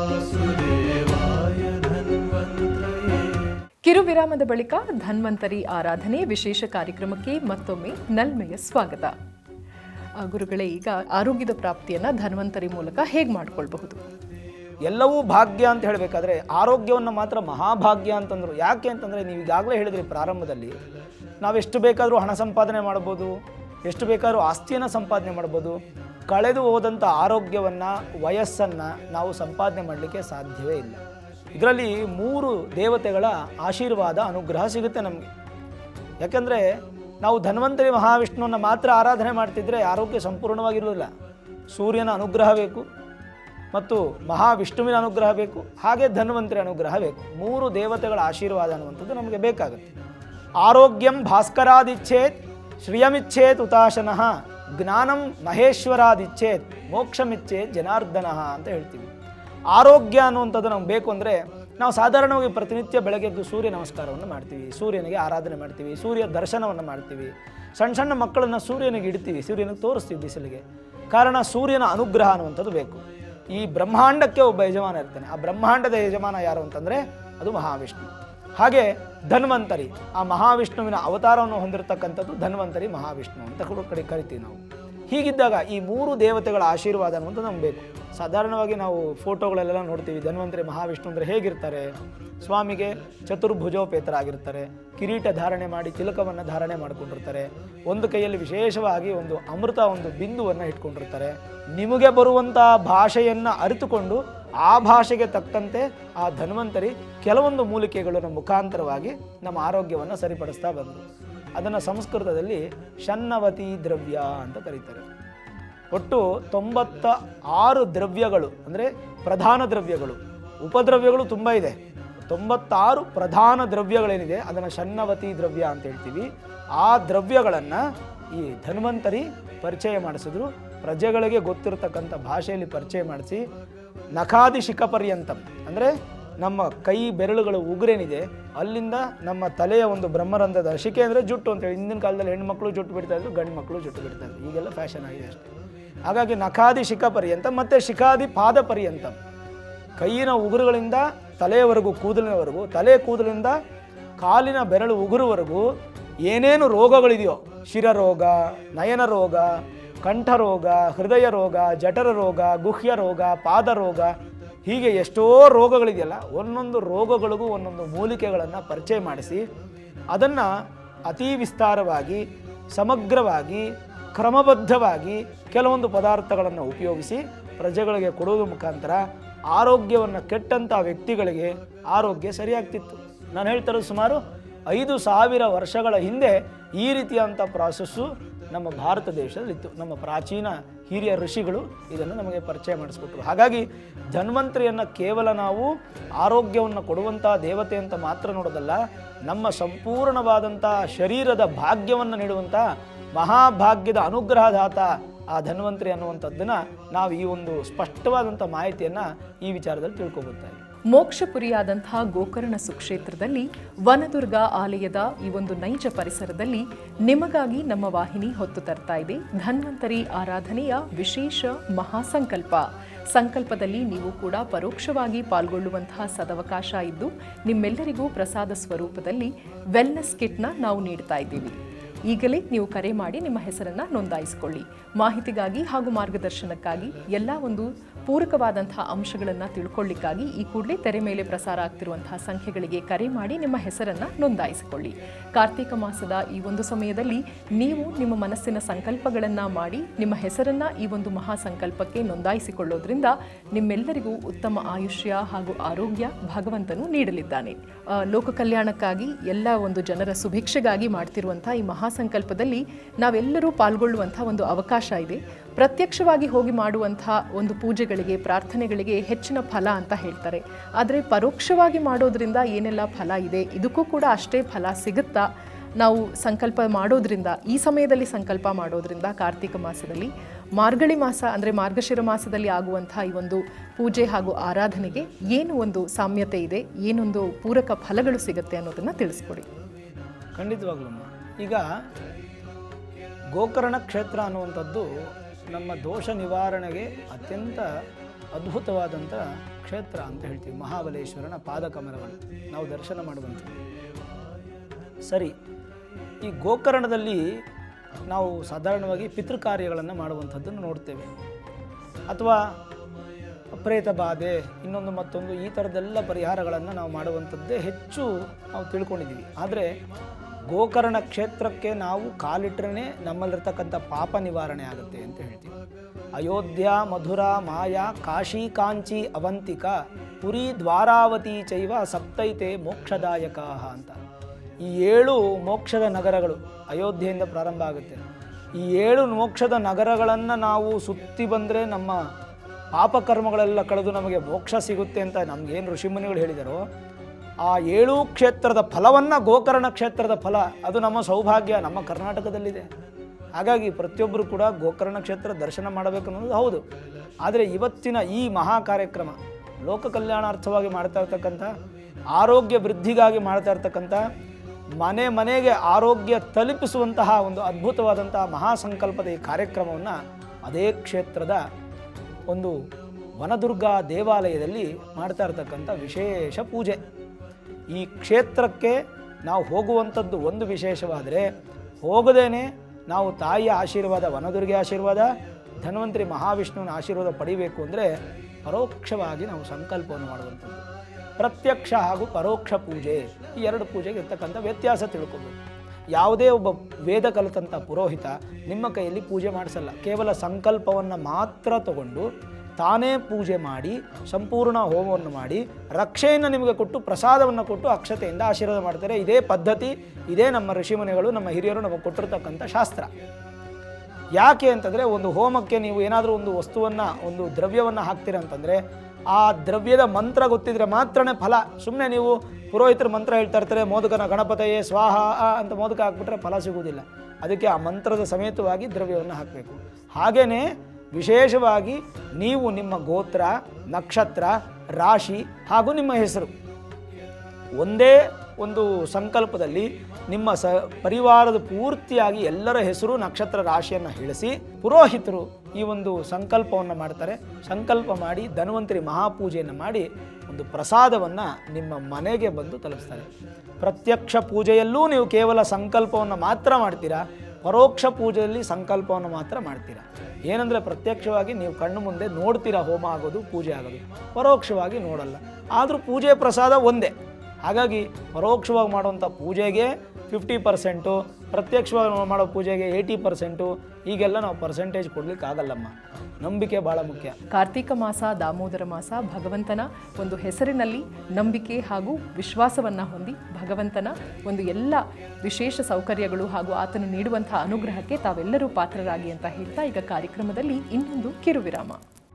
वासुदेवाय धन्वन्त्रये ಕಿರು ವಿರಾಮದ ಬಳಿಕ ಧನ್ವಂತರಿ ಆರಾಧನೆ ವಿಶೇಷ ಕಾರ್ಯಕ್ರಮಕ್ಕೆ ಮತ್ತೊಮ್ಮೆ ನಲ್ಮೆಯ ಸ್ವಾಗತ ಆ, ಗುರುಗಳೇ ಈಗ ಆರೋಗ್ಯದ ಪ್ರಾಪ್ತಿಯನ್ನ ಧನ್ವಂತರಿ ಮೂಲಕ ಹೇಗೆ ಮಾಡ್ಕೊಳ್ಬಹುದು ಎಲ್ಲವೂ ಭಾಗ್ಯ ಅಂತ ಹೇಳಬೇಕಾದ್ರೆ ಆರೋಗ್ಯವನ್ನು ಮಾತ್ರ ಮಹಾಭಾಗ್ಯ ಅಂತಂದರು ಯಾಕೆ ಅಂತಂದರೆ ನೀವು ಈಗಾಗಲೇ ಹೇಳಿದ್ರಿ ಪ್ರಾರಂಭದಲ್ಲಿ ನಾವೆಷ್ಟು ಬೇಕಾದರೂ ಹಣ ಸಂಪಾದನೆ ಮಾಡ್ಬೋದು ಎಷ್ಟು ಬೇಕಾದ್ರೂ ಆಸ್ತಿಯನ್ನು ಸಂಪಾದನೆ ಮಾಡ್ಬೋದು ಕಳೆದು ಹೋದಂಥ ಆರೋಗ್ಯವನ್ನು ವಯಸ್ಸನ್ನು ನಾವು ಸಂಪಾದನೆ ಮಾಡಲಿಕ್ಕೆ ಸಾಧ್ಯವೇ ಇಲ್ಲ ಇದರಲ್ಲಿ ಮೂರು ದೇವತೆಗಳ ಆಶೀರ್ವಾದ ಅನುಗ್ರಹ ಸಿಗುತ್ತೆ ನಮಗೆ ಯಾಕಂದರೆ ನಾವು ಧನ್ವಂತರಿ ಮಹಾವಿಷ್ಣುವನ್ನು ಮಾತ್ರ ಆರಾಧನೆ ಮಾಡ್ತಿದ್ರೆ ಆರೋಗ್ಯ ಸಂಪೂರ್ಣವಾಗಿರೋದಿಲ್ಲ ಸೂರ್ಯನ ಅನುಗ್ರಹ ಬೇಕು ಮತ್ತು ಮಹಾವಿಷ್ಣುವಿನ ಅನುಗ್ರಹ ಬೇಕು ಹಾಗೆ ಧನ್ವಂತರಿ ಅನುಗ್ರಹ ಬೇಕು ಮೂರು ದೇವತೆಗಳ ಆಶೀರ್ವಾದ ಅನ್ನುವಂಥದ್ದು ನಮಗೆ ಬೇಕಾಗುತ್ತೆ ಆರೋಗ್ಯಂ ಭಾಸ್ಕರಾದಿಚ್ಛೇತ್ ಶ್ರಿಯಮಿಚ್ಛೇತ್ ಉತಾಶನಃ ಜ್ಞಾನಂ ಮಹೇಶ್ವರಾದಿಚ್ಛೇತ್ ಮೋಕ್ಷಮಿಚ್ಛೇತ್ ಜನಾರ್ದನಃ ಅಂತ ಹೇಳ್ತೀವಿ ಆರೋಗ್ಯ ಅನ್ನುವಂಥದ್ದು ನಮ್ಗೆ ಬೇಕು ಅಂದರೆ ನಾವು ಸಾಧಾರಣವಾಗಿ ಪ್ರತಿನಿತ್ಯ ಬೆಳಗ್ಗೆ ಎದ್ದು ಸೂರ್ಯ ನಮಸ್ಕಾರವನ್ನು ಮಾಡ್ತೀವಿ ಸೂರ್ಯನಿಗೆ ಆರಾಧನೆ ಮಾಡ್ತೀವಿ ಸೂರ್ಯ ದರ್ಶನವನ್ನು ಮಾಡ್ತೀವಿ ಸಣ್ಣ ಸಣ್ಣ ಮಕ್ಕಳನ್ನು ಸೂರ್ಯನಿಗೆ ಇಡ್ತೀವಿ ಸೂರ್ಯನಿಗೆ ತೋರಿಸ್ತೀವಿ ಬಿಸಿಲಿಗೆ ಕಾರಣ ಸೂರ್ಯನ ಅನುಗ್ರಹ ಅನ್ನುವಂಥದ್ದು ಬೇಕು ಈ ಬ್ರಹ್ಮಾಂಡಕ್ಕೆ ಒಬ್ಬ ಯಜಮಾನ ಇರ್ತಾನೆ ಆ ಬ್ರಹ್ಮಾಂಡದ ಯಜಮಾನ ಯಾರು ಅಂತಂದರೆ ಅದು ಮಹಾವಿಷ್ಣು ಹಾಗೆ ಧನ್ವಂತರಿ ಆ ಮಹಾವಿಷ್ಣುವಿನ ಅವತಾರವನ್ನು ಹೊಂದಿರತಕ್ಕಂಥದ್ದು ಧನ್ವಂತರಿ ಮಹಾವಿಷ್ಣು ಅಂತ ಕೂಡ ಕಡೆ ಕರಿತೀವಿ ನಾವು ಹೀಗಿದ್ದಾಗ ಈ ಮೂರು ದೇವತೆಗಳ ಆಶೀರ್ವಾದ ಅನ್ನುವಂಥದ್ದು ನಮ್ಗೆ ಬೇಕು ಸಾಧಾರಣವಾಗಿ ನಾವು ಫೋಟೋಗಳಲ್ಲೆಲ್ಲ ನೋಡ್ತೀವಿ ಧನ್ವಂತರಿ ಮಹಾವಿಷ್ಣು ಅಂದರೆ ಹೇಗಿರ್ತಾರೆ ಸ್ವಾಮಿಗೆ ಚತುರ್ಭುಜೋಪೇತರಾಗಿರ್ತಾರೆ ಕಿರೀಟ ಧಾರಣೆ ಮಾಡಿ ತಿಲಕವನ್ನು ಧಾರಣೆ ಮಾಡಿಕೊಂಡಿರ್ತಾರೆ ಒಂದು ಕೈಯಲ್ಲಿ ವಿಶೇಷವಾಗಿ ಒಂದು ಅಮೃತ ಒಂದು ಬಿಂದುವನ್ನು ಇಟ್ಕೊಂಡಿರ್ತಾರೆ ನಿಮಗೆ ಬರುವಂಥ ಭಾಷೆಯನ್ನು ಅರಿತುಕೊಂಡು ಆ ಭಾಷೆಗೆ ತಕ್ಕಂತೆ ಆ ಧನ್ವಂತರಿ ಕೆಲವೊಂದು ಮೂಲಿಕೆಗಳ ಮುಖಾಂತರವಾಗಿ ನಮ್ಮ ಆರೋಗ್ಯವನ್ನು ಸರಿಪಡಿಸ್ತಾ ಬಂದರು ಅದನ್ನು ಸಂಸ್ಕೃತದಲ್ಲಿ ಶನ್ನವತಿ ದ್ರವ್ಯ ಅಂತ ಕರೀತಾರೆ ಒಟ್ಟು ತೊಂಬತ್ತ ಆರು ದ್ರವ್ಯಗಳು ಅಂದರೆ ಪ್ರಧಾನ ದ್ರವ್ಯಗಳು ಉಪದ್ರವ್ಯಗಳು ತುಂಬ ಇದೆ ತೊಂಬತ್ತಾರು ಪ್ರಧಾನ ದ್ರವ್ಯಗಳೇನಿದೆ ಅದನ್ನು ಶನ್ನವತಿ ದ್ರವ್ಯ ಅಂತ ಹೇಳ್ತೀವಿ ಆ ದ್ರವ್ಯಗಳನ್ನು ಈ ಧನ್ವಂತರಿ ಪರಿಚಯ ಮಾಡಿಸಿದ್ರು ಪ್ರಜೆಗಳಿಗೆ ಗೊತ್ತಿರತಕ್ಕಂಥ ಭಾಷೆಯಲ್ಲಿ ಪರಿಚಯ ಮಾಡಿಸಿ ನಖಾದಿ ಶಿಖ ಪರ್ಯಂತಂ ಅಂದರೆ ನಮ್ಮ ಕೈ ಬೆರಳುಗಳು ಉಗುರೇನಿದೆ ಅಲ್ಲಿಂದ ನಮ್ಮ ತಲೆಯ ಒಂದು ಬ್ರಹ್ಮರಂಧ್ರದ ಶಿಕೆ ಅಂದರೆ ಜುಟ್ಟು ಅಂತೇಳಿ ಹಿಂದಿನ ಕಾಲದಲ್ಲಿ ಹೆಣ್ಮಕ್ಳು ಜುಟ್ಟು ಬಿಡ್ತಾ ಇದ್ರು ಗಂಡು ಮಕ್ಕಳು ಜುಟ್ಟು ಬಿಡ್ತಾ ಇದ್ರು ಈಗೆಲ್ಲ ಫ್ಯಾಷನ್ ಆಗಿದೆ ಅಷ್ಟೇ ಹಾಗಾಗಿ ನಖಾದಿ ಶಿಖ ಪರ್ಯಂತ ಮತ್ತು ಶಿಖಾದಿ ಪಾದ ಪರ್ಯಂತಂ ಕೈಯಿನ ಉಗುರುಗಳಿಂದ ತಲೆಯವರೆಗೂ ಕೂದಲಿನವರೆಗೂ ತಲೆ ಕೂದಲಿನಿಂದ ಕಾಲಿನ ಬೆರಳು ಉಗುರುವರೆಗೂ ಏನೇನು ರೋಗಗಳಿದೆಯೋ ಶಿರರೋಗ ನಯನ ರೋಗ ಕಂಠರೋಗ ಹೃದಯ ರೋಗ ಜಠರ ರೋಗ ಗುಹ್ಯ ರೋಗ ಪಾದ ರೋಗ ಹೀಗೆ ಎಷ್ಟೋ ರೋಗಗಳಿದೆಯಲ್ಲ ಒಂದೊಂದು ರೋಗಗಳಿಗೂ ಒಂದೊಂದು ಮೂಲಿಕೆಗಳನ್ನು ಪರಿಚಯ ಮಾಡಿಸಿ ಅದನ್ನು ಅತಿ ವಿಸ್ತಾರವಾಗಿ ಸಮಗ್ರವಾಗಿ ಕ್ರಮಬದ್ಧವಾಗಿ ಕೆಲವೊಂದು ಪದಾರ್ಥಗಳನ್ನು ಉಪಯೋಗಿಸಿ ಪ್ರಜೆಗಳಿಗೆ ಕೊಡುವುದ್ರ ಮುಖಾಂತರ ಆರೋಗ್ಯವನ್ನು ಕೆಟ್ಟಂಥ ವ್ಯಕ್ತಿಗಳಿಗೆ ಆರೋಗ್ಯ ಸರಿಯಾಗ್ತಿತ್ತು ನಾನು ಹೇಳ್ತಿರೋದು ಸುಮಾರು ಐದು ಸಾವಿರ ವರ್ಷಗಳ ಹಿಂದೆ ಈ ರೀತಿಯಾದಂಥ ಪ್ರಾಸೆಸ್ಸು ನಮ್ಮ ಭಾರತ ದೇಶದಲ್ಲಿತ್ತು ನಮ್ಮ ಪ್ರಾಚೀನ ಹಿರಿಯ ಋಷಿಗಳು ಇದನ್ನು ನಮಗೆ ಪರಿಚಯ ಮಾಡಿಸ್ಕೊಟ್ರು ಹಾಗಾಗಿ ಧನ್ವಂತರಿಯನ್ನು ಕೇವಲ ನಾವು ಆರೋಗ್ಯವನ್ನು ಕೊಡುವಂಥ ದೇವತೆ ಅಂತ ಮಾತ್ರ ನೋಡೋದಲ್ಲ ನಮ್ಮ ಸಂಪೂರ್ಣವಾದಂಥ ಶರೀರದ ಭಾಗ್ಯವನ್ನು ನೀಡುವಂಥ ಮಹಾಭಾಗ್ಯದ ಅನುಗ್ರಹದಾತ ಆ ಧನ್ವಂತರಿ ಅನ್ನುವಂಥದ್ದನ್ನು ನಾವು ಈ ಒಂದು ಸ್ಪಷ್ಟವಾದಂಥ ಮಾಹಿತಿಯನ್ನು ಈ ವಿಚಾರದಲ್ಲಿ ತಿಳ್ಕೊಬೋದಾಗಿ ಮೋಕ್ಷಪುರಿಯಾದಂತಹ ಗೋಕರ್ಣ ಸುಕ್ಷೇತ್ರದಲ್ಲಿ ವನದುರ್ಗ ಆಲಯದ ಈ ಒಂದು ನೈಜ ಪರಿಸರದಲ್ಲಿ ನಿಮಗಾಗಿ ನಮ್ಮ ವಾಹಿನಿ ಹೊತ್ತು ತರ್ತಾ ಇದೆ ಧನ್ವಂತರಿ ಆರಾಧನೆಯ ವಿಶೇಷ ಮಹಾಸಂಕಲ್ಪ ಸಂಕಲ್ಪದಲ್ಲಿ ನೀವು ಕೂಡ ಪರೋಕ್ಷವಾಗಿ ಪಾಲ್ಗೊಳ್ಳುವಂತಹ ಸದವಕಾಶ ಇದ್ದು ನಿಮ್ಮೆಲ್ಲರಿಗೂ ಪ್ರಸಾದ ಸ್ವರೂಪದಲ್ಲಿ ವೆಲ್ನೆಸ್ ಕಿಟ್ನ ನಾವು ನೀಡ್ತಾ ಇದ್ದೀವಿ ಈಗಲೇ ನೀವು ಕರೆ ಮಾಡಿ ನಿಮ್ಮ ಹೆಸರನ್ನು ನೋಂದಾಯಿಸಿಕೊಳ್ಳಿ ಮಾಹಿತಿಗಾಗಿ ಹಾಗೂ ಮಾರ್ಗದರ್ಶನಕ್ಕಾಗಿ ಎಲ್ಲ ಒಂದು ಪೂರಕವಾದಂತಹ ಅಂಶಗಳನ್ನು ತಿಳ್ಕೊಳ್ಳಿಕ್ಕಾಗಿ ಈ ಕೂಡಲೇ ತೆರೆ ಮೇಲೆ ಪ್ರಸಾರ ಆಗ್ತಿರುವಂತಹ ಸಂಖ್ಯೆಗಳಿಗೆ ಕರೆ ಮಾಡಿ ನಿಮ್ಮ ಹೆಸರನ್ನು ನೋಂದಾಯಿಸಿಕೊಳ್ಳಿ ಕಾರ್ತಿಕ ಮಾಸದ ಈ ಒಂದು ಸಮಯದಲ್ಲಿ ನೀವು ನಿಮ್ಮ ಮನಸ್ಸಿನ ಸಂಕಲ್ಪಗಳನ್ನು ಮಾಡಿ ನಿಮ್ಮ ಹೆಸರನ್ನು ಈ ಒಂದು ಮಹಾ ಸಂಕಲ್ಪಕ್ಕೆ ನೋಂದಾಯಿಸಿಕೊಳ್ಳೋದ್ರಿಂದ ನಿಮ್ಮೆಲ್ಲರಿಗೂ ಉತ್ತಮ ಆಯುಷ್ಯ ಹಾಗೂ ಆರೋಗ್ಯ ಭಗವಂತನು ನೀಡಲಿದ್ದಾನೆ ಆ, ಲೋಕ ಕಲ್ಯಾಣಕ್ಕಾಗಿ ಎಲ್ಲ ಒಂದು ಜನರ ಸುಭಿಕ್ಷೆಗಾಗಿ ಮಾಡ್ತಿರುವಂಥ ಈ ಮಹಾಸಂಕಲ್ಪದಲ್ಲಿ ನಾವೆಲ್ಲರೂ ಪಾಲ್ಗೊಳ್ಳುವಂಥ ಒಂದು ಅವಕಾಶ ಇದೆ ಪ್ರತ್ಯಕ್ಷವಾಗಿ ಹೋಗಿ ಮಾಡುವಂಥ ಒಂದು ಪೂಜೆಗಳಿಗೆ ಪ್ರಾರ್ಥನೆಗಳಿಗೆ ಹೆಚ್ಚಿನ ಫಲ ಅಂತ ಹೇಳ್ತಾರೆ ಆದರೆ ಪರೋಕ್ಷವಾಗಿ ಮಾಡೋದ್ರಿಂದ ಏನೆಲ್ಲ ಫಲ ಇದೆ ಇದಕ್ಕೂ ಕೂಡ ಅಷ್ಟೇ ಫಲ ಸಿಗುತ್ತಾ ನಾವು ಸಂಕಲ್ಪ ಮಾಡೋದ್ರಿಂದ ಈ ಸಮಯದಲ್ಲಿ ಸಂಕಲ್ಪ ಮಾಡೋದ್ರಿಂದ ಕಾರ್ತಿಕ ಮಾಸದಲ್ಲಿ ಮಾರ್ಗಳಿ ಮಾಸ ಅಂದರೆ ಮಾರ್ಗಶಿರ ಮಾಸದಲ್ಲಿ ಆಗುವಂಥ ಈ ಒಂದು ಪೂಜೆ ಹಾಗೂ ಆರಾಧನೆಗೆ ಏನು ಒಂದು ಸಾಮ್ಯತೆ ಇದೆ ಏನೊಂದು ಪೂರಕ ಫಲಗಳು ಸಿಗುತ್ತೆ ಅನ್ನೋದನ್ನು ತಿಳಿಸ್ಕೊಡಿ ಖಂಡಿತವಾಗ್ಲಮ್ಮ ಈಗ ಗೋಕರ್ಣ ಕ್ಷೇತ್ರ ಅನ್ನುವಂಥದ್ದು ನಮ್ಮ ದೋಷ ನಿವಾರಣೆಗೆ ಅತ್ಯಂತ ಅದ್ಭುತವಾದಂಥ ಕ್ಷೇತ್ರ ಅಂತ ಹೇಳ್ತೀವಿ ಮಹಾಬಲೇಶ್ವರನ ಪಾದಕಮಲಗಳು ನಾವು ದರ್ಶನ ಮಾಡುವಂಥದ್ದು ಸರಿ ಈ ಗೋಕರ್ಣದಲ್ಲಿ ನಾವು ಸಾಧಾರಣವಾಗಿ ಪಿತೃಕಾರ್ಯಗಳನ್ನು ಮಾಡುವಂಥದ್ದನ್ನು ನೋಡ್ತೇವೆ ಅಥವಾ ಪ್ರೇತ ಬಾಧೆ ಇನ್ನೊಂದು ಮತ್ತೊಂದು ಈ ಥರದ್ದೆಲ್ಲ ಪರಿಹಾರಗಳನ್ನು ನಾವು ಮಾಡುವಂಥದ್ದೇ ಹೆಚ್ಚು ನಾವು ತಿಳ್ಕೊಂಡಿದ್ದೀವಿ ಆದರೆ ಗೋಕರ್ಣ ಕ್ಷೇತ್ರಕ್ಕೆ ನಾವು ಕಾಲಿಟ್ರೇ ನಮ್ಮಲ್ಲಿರ್ತಕ್ಕಂಥ ಪಾಪ ನಿವಾರಣೆ ಆಗುತ್ತೆ ಅಂತ ಹೇಳ್ತೀವಿ ಅಯೋಧ್ಯ ಮಧುರ ಮಾಯಾ ಕಾಶಿ ಕಾಂಚಿ ಅವಂತಿಕ ಪುರಿ ದ್ವಾರಾವತಿ ಚೈವ ಸಪ್ತೈತೆ ಮೋಕ್ಷದಾಯಕ ಅಂತ ಈ ಏಳು ಮೋಕ್ಷದ ನಗರಗಳು ಅಯೋಧ್ಯೆಯಿಂದ ಪ್ರಾರಂಭ ಆಗುತ್ತೆ ಈ ಏಳು ಮೋಕ್ಷದ ನಗರಗಳನ್ನು ನಾವು ಸುತ್ತಿ ಬಂದರೆ ನಮ್ಮ ಪಾಪಕರ್ಮಗಳೆಲ್ಲ ಕಳೆದು ನಮಗೆ ಮೋಕ್ಷ ಸಿಗುತ್ತೆ ಅಂತ ನಮಗೇನು ಋಷಿಮುನಿಗಳು ಹೇಳಿದಾರೋ ಆ ಏಳು ಕ್ಷೇತ್ರದ ಫಲವನ್ನು ಗೋಕರ್ಣ ಕ್ಷೇತ್ರದ ಫಲ ಅದು ನಮ್ಮ ಸೌಭಾಗ್ಯ ನಮ್ಮ ಕರ್ನಾಟಕದಲ್ಲಿದೆ ಹಾಗಾಗಿ ಪ್ರತಿಯೊಬ್ಬರು ಕೂಡ ಗೋಕರ್ಣ ಕ್ಷೇತ್ರ ದರ್ಶನ ಮಾಡಬೇಕು ಅನ್ನೋದು ಹೌದು ಆದರೆ ಇವತ್ತಿನ ಈ ಮಹಾ ಕಾರ್ಯಕ್ರಮ ಲೋಕ ಕಲ್ಯಾಣಾರ್ಥವಾಗಿ ಮಾಡ್ತಾ ಇರ್ತಕ್ಕಂಥ ಆರೋಗ್ಯ ವೃದ್ಧಿಗಾಗಿ ಮಾಡ್ತಾ ಇರ್ತಕ್ಕಂಥ ಮನೆ ಮನೆಗೆ ಆರೋಗ್ಯ ತಲುಪಿಸುವಂತಹ ಒಂದು ಅದ್ಭುತವಾದಂತಹ ಮಹಾಸಂಕಲ್ಪದ ಈ ಕಾರ್ಯಕ್ರಮವನ್ನು ಅದೇ ಕ್ಷೇತ್ರದ ಒಂದು ವನದುರ್ಗಾ ದೇವಾಲಯದಲ್ಲಿ ಮಾಡ್ತಾ ಇರ್ತಕ್ಕಂಥ ವಿಶೇಷ ಪೂಜೆ ಈ ಕ್ಷೇತ್ರಕ್ಕೆ ನಾವು ಹೋಗುವಂಥದ್ದು ಒಂದು ವಿಶೇಷವಾದರೆ ಹೋಗದೇನೆ ನಾವು ತಾಯಿಯ ಆಶೀರ್ವಾದ ವನದುರ್ಗೆ ಆಶೀರ್ವಾದ ಧನ್ವಂತರಿ ಮಹಾವಿಷ್ಣುವಿನ ಆಶೀರ್ವಾದ ಪಡಿಬೇಕು ಅಂದರೆ ಪರೋಕ್ಷವಾಗಿ ನಾವು ಸಂಕಲ್ಪವನ್ನು ಮಾಡುವಂಥದ್ದು ಪ್ರತ್ಯಕ್ಷ ಹಾಗೂ ಪರೋಕ್ಷ ಪೂಜೆ ಈ ಎರಡು ಪೂಜೆಗೆ ಇರ್ತಕ್ಕಂಥ ವ್ಯತ್ಯಾಸ ತಿಳ್ಕೊಬೇಕು ಯಾವುದೇ ಒಬ್ಬ ವೇದ ಕಲಿತಂಥ ಪುರೋಹಿತ ನಿಮ್ಮ ಕೈಯಲ್ಲಿ ಪೂಜೆ ಮಾಡಿಸಲ್ಲ ಕೇವಲ ಸಂಕಲ್ಪವನ್ನು ಮಾತ್ರ ತಗೊಂಡು ತಾನೇ ಪೂಜೆ ಮಾಡಿ ಸಂಪೂರ್ಣ ಹೋಮವನ್ನು ಮಾಡಿ ರಕ್ಷೆಯನ್ನು ನಿಮಗೆ ಕೊಟ್ಟು ಪ್ರಸಾದವನ್ನು ಕೊಟ್ಟು ಅಕ್ಷತೆಯಿಂದ ಆಶೀರ್ವಾದ ಮಾಡ್ತಾರೆ ಇದೇ ಪದ್ಧತಿ ಇದೇ ನಮ್ಮ ಋಷಿಮುನಿಗಳು ನಮ್ಮ ಹಿರಿಯರು ನಮಗೆ ಕೊಟ್ಟಿರ್ತಕ್ಕಂಥ ಶಾಸ್ತ್ರ ಯಾಕೆ ಅಂತಂದರೆ ಒಂದು ಹೋಮಕ್ಕೆ ನೀವು ಏನಾದರೂ ಒಂದು ವಸ್ತುವನ್ನು ಒಂದು ದ್ರವ್ಯವನ್ನು ಹಾಕ್ತೀರ ಅಂತಂದರೆ ಆ ದ್ರವ್ಯದ ಮಂತ್ರ ಗೊತ್ತಿದ್ರೆ ಮಾತ್ರನೇ ಫಲ ಸುಮ್ಮನೆ ನೀವು ಪುರೋಹಿತರ ಮಂತ್ರ ಹೇಳ್ತಾ ಇರ್ತಾರೆ ಮೋದಕನ ಗಣಪತಯೇ ಸ್ವಾಹ ಅಂತ ಮೋದಕ ಹಾಕ್ಬಿಟ್ರೆ ಫಲ ಸಿಗುವುದಿಲ್ಲ ಅದಕ್ಕೆ ಆ ಮಂತ್ರದ ಸಮೇತವಾಗಿ ದ್ರವ್ಯವನ್ನು ಹಾಕಬೇಕು ಹಾಗೆಯೇ ವಿಶೇಷವಾಗಿ ನೀವು ನಿಮ್ಮ ಗೋತ್ರ ನಕ್ಷತ್ರ ರಾಶಿ ಹಾಗೂ ನಿಮ್ಮ ಹೆಸರು ಒಂದೇ ಒಂದು ಸಂಕಲ್ಪದಲ್ಲಿ ನಿಮ್ಮ ಸ ಪರಿವಾರದ ಪೂರ್ತಿಯಾಗಿ ಎಲ್ಲರ ಹೆಸರು ನಕ್ಷತ್ರ ರಾಶಿಯನ್ನು ಹೇಳಿಸಿ ಪುರೋಹಿತರು ಈ ಒಂದು ಸಂಕಲ್ಪವನ್ನು ಮಾಡ್ತಾರೆ ಸಂಕಲ್ಪ ಮಾಡಿ ಧನ್ವಂತರಿ ಮಹಾಪೂಜೆಯನ್ನು ಮಾಡಿ ಒಂದು ಪ್ರಸಾದವನ್ನು ನಿಮ್ಮ ಮನೆಗೆ ಬಂದು ತಲುಪಿಸ್ತಾರೆ ಪ್ರತ್ಯಕ್ಷ ಪೂಜೆಯಲ್ಲೂ ನೀವು ಕೇವಲ ಸಂಕಲ್ಪವನ್ನು ಮಾತ್ರ ಮಾಡ್ತೀರಾ ಪರೋಕ್ಷ ಪೂಜೆಯಲ್ಲಿ ಸಂಕಲ್ಪವನ್ನು ಮಾತ್ರ ಮಾಡ್ತೀರಾ ಏನಂದರೆ ಪ್ರತ್ಯಕ್ಷವಾಗಿ ನೀವು ಕಣ್ಣು ಮುಂದೆ ನೋಡ್ತೀರಾ ಹೋಮ ಆಗೋದು ಪೂಜೆ ಆಗೋದು ಪರೋಕ್ಷವಾಗಿ ನೋಡಲ್ಲ ಆದರೂ ಪೂಜೆ ಪ್ರಸಾದ ಒಂದೇ ಹಾಗಾಗಿ ಪರೋಕ್ಷವಾಗಿ ಮಾಡುವಂಥ ಪೂಜೆಗೆ ಫಿಫ್ಟಿ ಪರ್ಸೆಂಟು ಪ್ರತ್ಯಕ್ಷವಾಗಿ ಮಾಡೋ ಪೂಜೆಗೆ ಏಯ್ಟಿ ಪರ್ಸೆಂಟು ಹೀಗೆಲ್ಲ ನಾವು ಪರ್ಸೆಂಟೇಜ್ ಕೊಡ್ಲಿಕ್ಕೆ ಆಗಲ್ಲಮ್ಮ ನಂಬಿಕೆ ಭಾಳ ಮುಖ್ಯ ಕಾರ್ತಿಕ ಮಾಸ ದಾಮೋದರ ಮಾಸ ಭಗವಂತನ ಒಂದು ಹೆಸರಿನಲ್ಲಿ ನಂಬಿಕೆ ಹಾಗೂ ವಿಶ್ವಾಸವನ್ನು ಹೊಂದಿ ಭಗವಂತನ ಒಂದು ಎಲ್ಲ ವಿಶೇಷ ಸೌಕರ್ಯಗಳು ಹಾಗೂ ಆತನು ನೀಡುವಂತಹ ಅನುಗ್ರಹಕ್ಕೆ ತಾವೆಲ್ಲರೂ ಪಾತ್ರರಾಗಿ ಅಂತ ಹೇಳ್ತಾ ಈಗ ಕಾರ್ಯಕ್ರಮದಲ್ಲಿ ಇನ್ನೊಂದು ಕಿರುವಿರಾಮ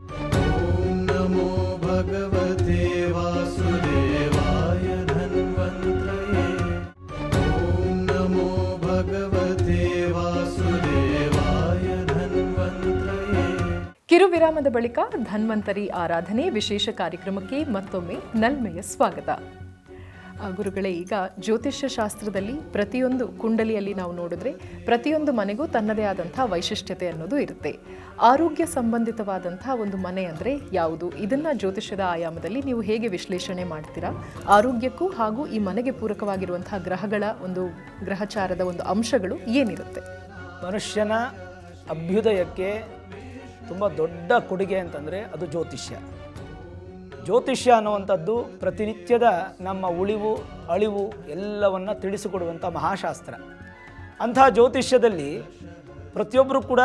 ॐ नमो भगवते वासुदेवाय धन्वन्त्रये ॐ नमो भगवते वासुदेवाय धन्वन्त्रये ಕಿರುವಿರಾಮದ ಬಳಿಕ ಧನ್ವಂತರಿ ಆರಾಧನೆ ವಿಶೇಷ ಕಾರ್ಯಕ್ರಮಕ್ಕೆ ಮತ್ತೊಮ್ಮೆ ನಲ್ಮೆಯ ಸ್ವಾಗತ ಆ, ಗುರುಗಳೇ ಈಗ ಜ್ಯೋತಿಷ್ಯ ಶಾಸ್ತ್ರದಲ್ಲಿ ಪ್ರತಿಯೊಂದು ಕುಂಡಲಿಯಲ್ಲಿ ನಾವು ನೋಡಿದ್ರೆ ಪ್ರತಿಯೊಂದು ಮನೆಗೂ ತನ್ನದೇ ಆದಂಥ ವೈಶಿಷ್ಟ್ಯತೆ ಅನ್ನೋದು ಇರುತ್ತೆ ಆರೋಗ್ಯ ಸಂಬಂಧಿತವಾದಂಥ ಒಂದು ಮನೆ ಅಂದರೆ ಯಾವುದು ಇದನ್ನು ಜ್ಯೋತಿಷ್ಯದ ಆಯಾಮದಲ್ಲಿ ನೀವು ಹೇಗೆ ವಿಶ್ಲೇಷಣೆ ಮಾಡ್ತೀರಾ ಆರೋಗ್ಯಕ್ಕೂ ಹಾಗೂ ಈ ಮನೆಗೆ ಪೂರಕವಾಗಿರುವಂತಹ ಗ್ರಹಗಳ ಒಂದು ಗ್ರಹಚಾರದ ಒಂದು ಅಂಶಗಳು ಏನಿರುತ್ತೆ ಮನುಷ್ಯನ ಅಭ್ಯುದಯಕ್ಕೆ ತುಂಬ ದೊಡ್ಡ ಕೊಡುಗೆ ಅಂತಂದರೆ ಅದು ಜ್ಯೋತಿಷ್ಯ ಜ್ಯೋತಿಷ್ಯ ಅನ್ನುವಂಥದ್ದು ಪ್ರತಿನಿತ್ಯದ ನಮ್ಮ ಉಳಿವು ಅಳಿವು ಎಲ್ಲವನ್ನು ತಿಳಿಸಿಕೊಡುವಂಥ ಮಹಾಶಾಸ್ತ್ರ ಅಂಥ ಜ್ಯೋತಿಷ್ಯದಲ್ಲಿ ಪ್ರತಿಯೊಬ್ಬರು ಕೂಡ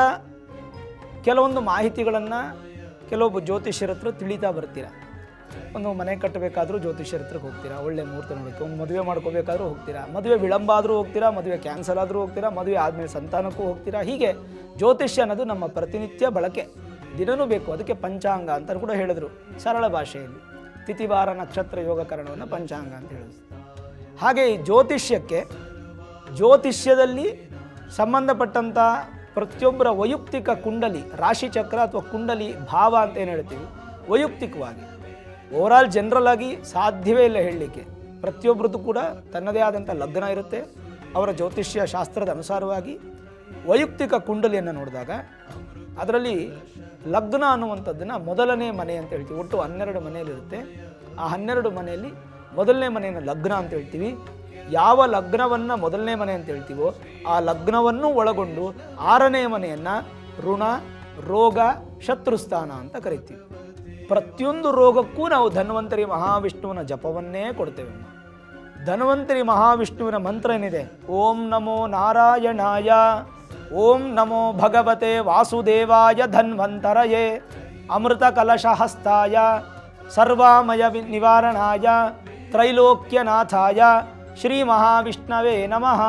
ಕೆಲವೊಂದು ಮಾಹಿತಿಗಳನ್ನು ಕೆಲವೊಬ್ಬ ಜ್ಯೋತಿಷ್ಯರ ಹತ್ರ ತಿಳಿತಾ ಬರ್ತೀರ ಒಂದು ಮನೆ ಕಟ್ಟಬೇಕಾದ್ರೂ ಜ್ಯೋತಿಷ್ಯರ ಹತ್ರಕ್ಕೆ ಹೋಗ್ತೀರಾ ಒಳ್ಳೆ ಮುಹೂರ್ತ ನೋಡೋಕ್ಕೆ ಒಂದು ಮದುವೆ ಮಾಡ್ಕೋಬೇಕಾದ್ರೂ ಹೋಗ್ತೀರಾ ಮದುವೆ ವಿಳಂಬ ಆದರೂ ಹೋಗ್ತೀರಾ ಮದುವೆ ಕ್ಯಾನ್ಸಲ್ ಆದರೂ ಹೋಗ್ತೀರಾ ಮದುವೆ ಆದಮೇಲೆ ಸಂತಾನಕ್ಕೂ ಹೋಗ್ತೀರಾ ಹೀಗೆ ಜ್ಯೋತಿಷ್ಯ ಅನ್ನೋದು ನಮ್ಮ ಪ್ರತಿನಿತ್ಯ ಬಳಕೆ ದಿನನೂ ಬೇಕು ಅದಕ್ಕೆ ಪಂಚಾಂಗ ಅಂತ ಕೂಡ ಹೇಳಿದ್ರು ಸರಳ ಭಾಷೆಯಲ್ಲಿ ತಿಥಿವಾರ ನಕ್ಷತ್ರ ಯೋಗಕರಣವನ್ನು ಪಂಚಾಂಗ ಅಂತ ಹೇಳಿದ್ರು ಹಾಗೆ ಈ ಜ್ಯೋತಿಷ್ಯಕ್ಕೆ ಜ್ಯೋತಿಷ್ಯದಲ್ಲಿ ಸಂಬಂಧಪಟ್ಟಂಥ ಪ್ರತಿಯೊಬ್ಬರ ವೈಯಕ್ತಿಕ ಕುಂಡಲಿ ರಾಶಿಚಕ್ರ ಅಥವಾ ಕುಂಡಲಿ ಭಾವ ಅಂತ ಏನು ಹೇಳ್ತೀವಿ ವೈಯಕ್ತಿಕವಾಗಿ ಓವರಾಲ್ ಜನರಲ್ ಆಗಿ ಸಾಧ್ಯವೇ ಇಲ್ಲ ಹೇಳಲಿಕ್ಕೆ ಪ್ರತಿಯೊಬ್ಬರದ್ದು ಕೂಡ ತನ್ನದೇ ಆದಂಥ ಲಗ್ನ ಇರುತ್ತೆ ಅವರ ಜ್ಯೋತಿಷ್ಯ ಶಾಸ್ತ್ರದ ಅನುಸಾರವಾಗಿ ವೈಯಕ್ತಿಕ ಕುಂಡಲಿಯನ್ನು ನೋಡಿದಾಗ ಅದರಲ್ಲಿ ಲಗ್ನ ಅನ್ನುವಂಥದ್ದನ್ನು ಮೊದಲನೇ ಮನೆ ಅಂತ ಹೇಳ್ತೀವಿ ಒಟ್ಟು ಹನ್ನೆರಡು ಮನೆಯಲ್ಲಿರುತ್ತೆ ಆ ಹನ್ನೆರಡು ಮನೆಯಲ್ಲಿ ಮೊದಲನೇ ಮನೆಯನ್ನು ಲಗ್ನ ಅಂತ ಹೇಳ್ತೀವಿ ಯಾವ ಲಗ್ನವನ್ನು ಮೊದಲನೇ ಮನೆ ಅಂತ ಹೇಳ್ತೀವೋ ಆ ಲಗ್ನವನ್ನು ಒಳಗೊಂಡು ಆರನೇ ಮನೆಯನ್ನು ಋಣ ರೋಗ ಶತ್ರುಸ್ಥಾನ ಅಂತ ಕರಿತೀವಿ ಪ್ರತಿಯೊಂದು ರೋಗಕ್ಕೂ ನಾವು ಧನ್ವಂತರಿ ಮಹಾವಿಷ್ಣುವಿನ ಜಪವನ್ನೇ ಕೊಡ್ತೇವೆ ಧನ್ವಂತರಿ ಮಹಾವಿಷ್ಣುವಿನ ಮಂತ್ರ ಏನಿದೆ ಓಂ ನಮೋ ನಾರಾಯಣಾಯ ಓಂ ನಮೋ ಭಗವತೆ ವಾಸುದೇವಾಯ ಧನ್ವಂತರಯೇ ಅಮೃತ ಕಲಶಹಸ್ತಾಯ ಸರ್ವಾಮಯ ವಿ- ನಿವಾರಣಾಯ ತ್ರೈಲೋಕ್ಯನಾಥಾಯ ಶ್ರೀ ಮಹಾವಿಷ್ಣವೇ ನಮಃ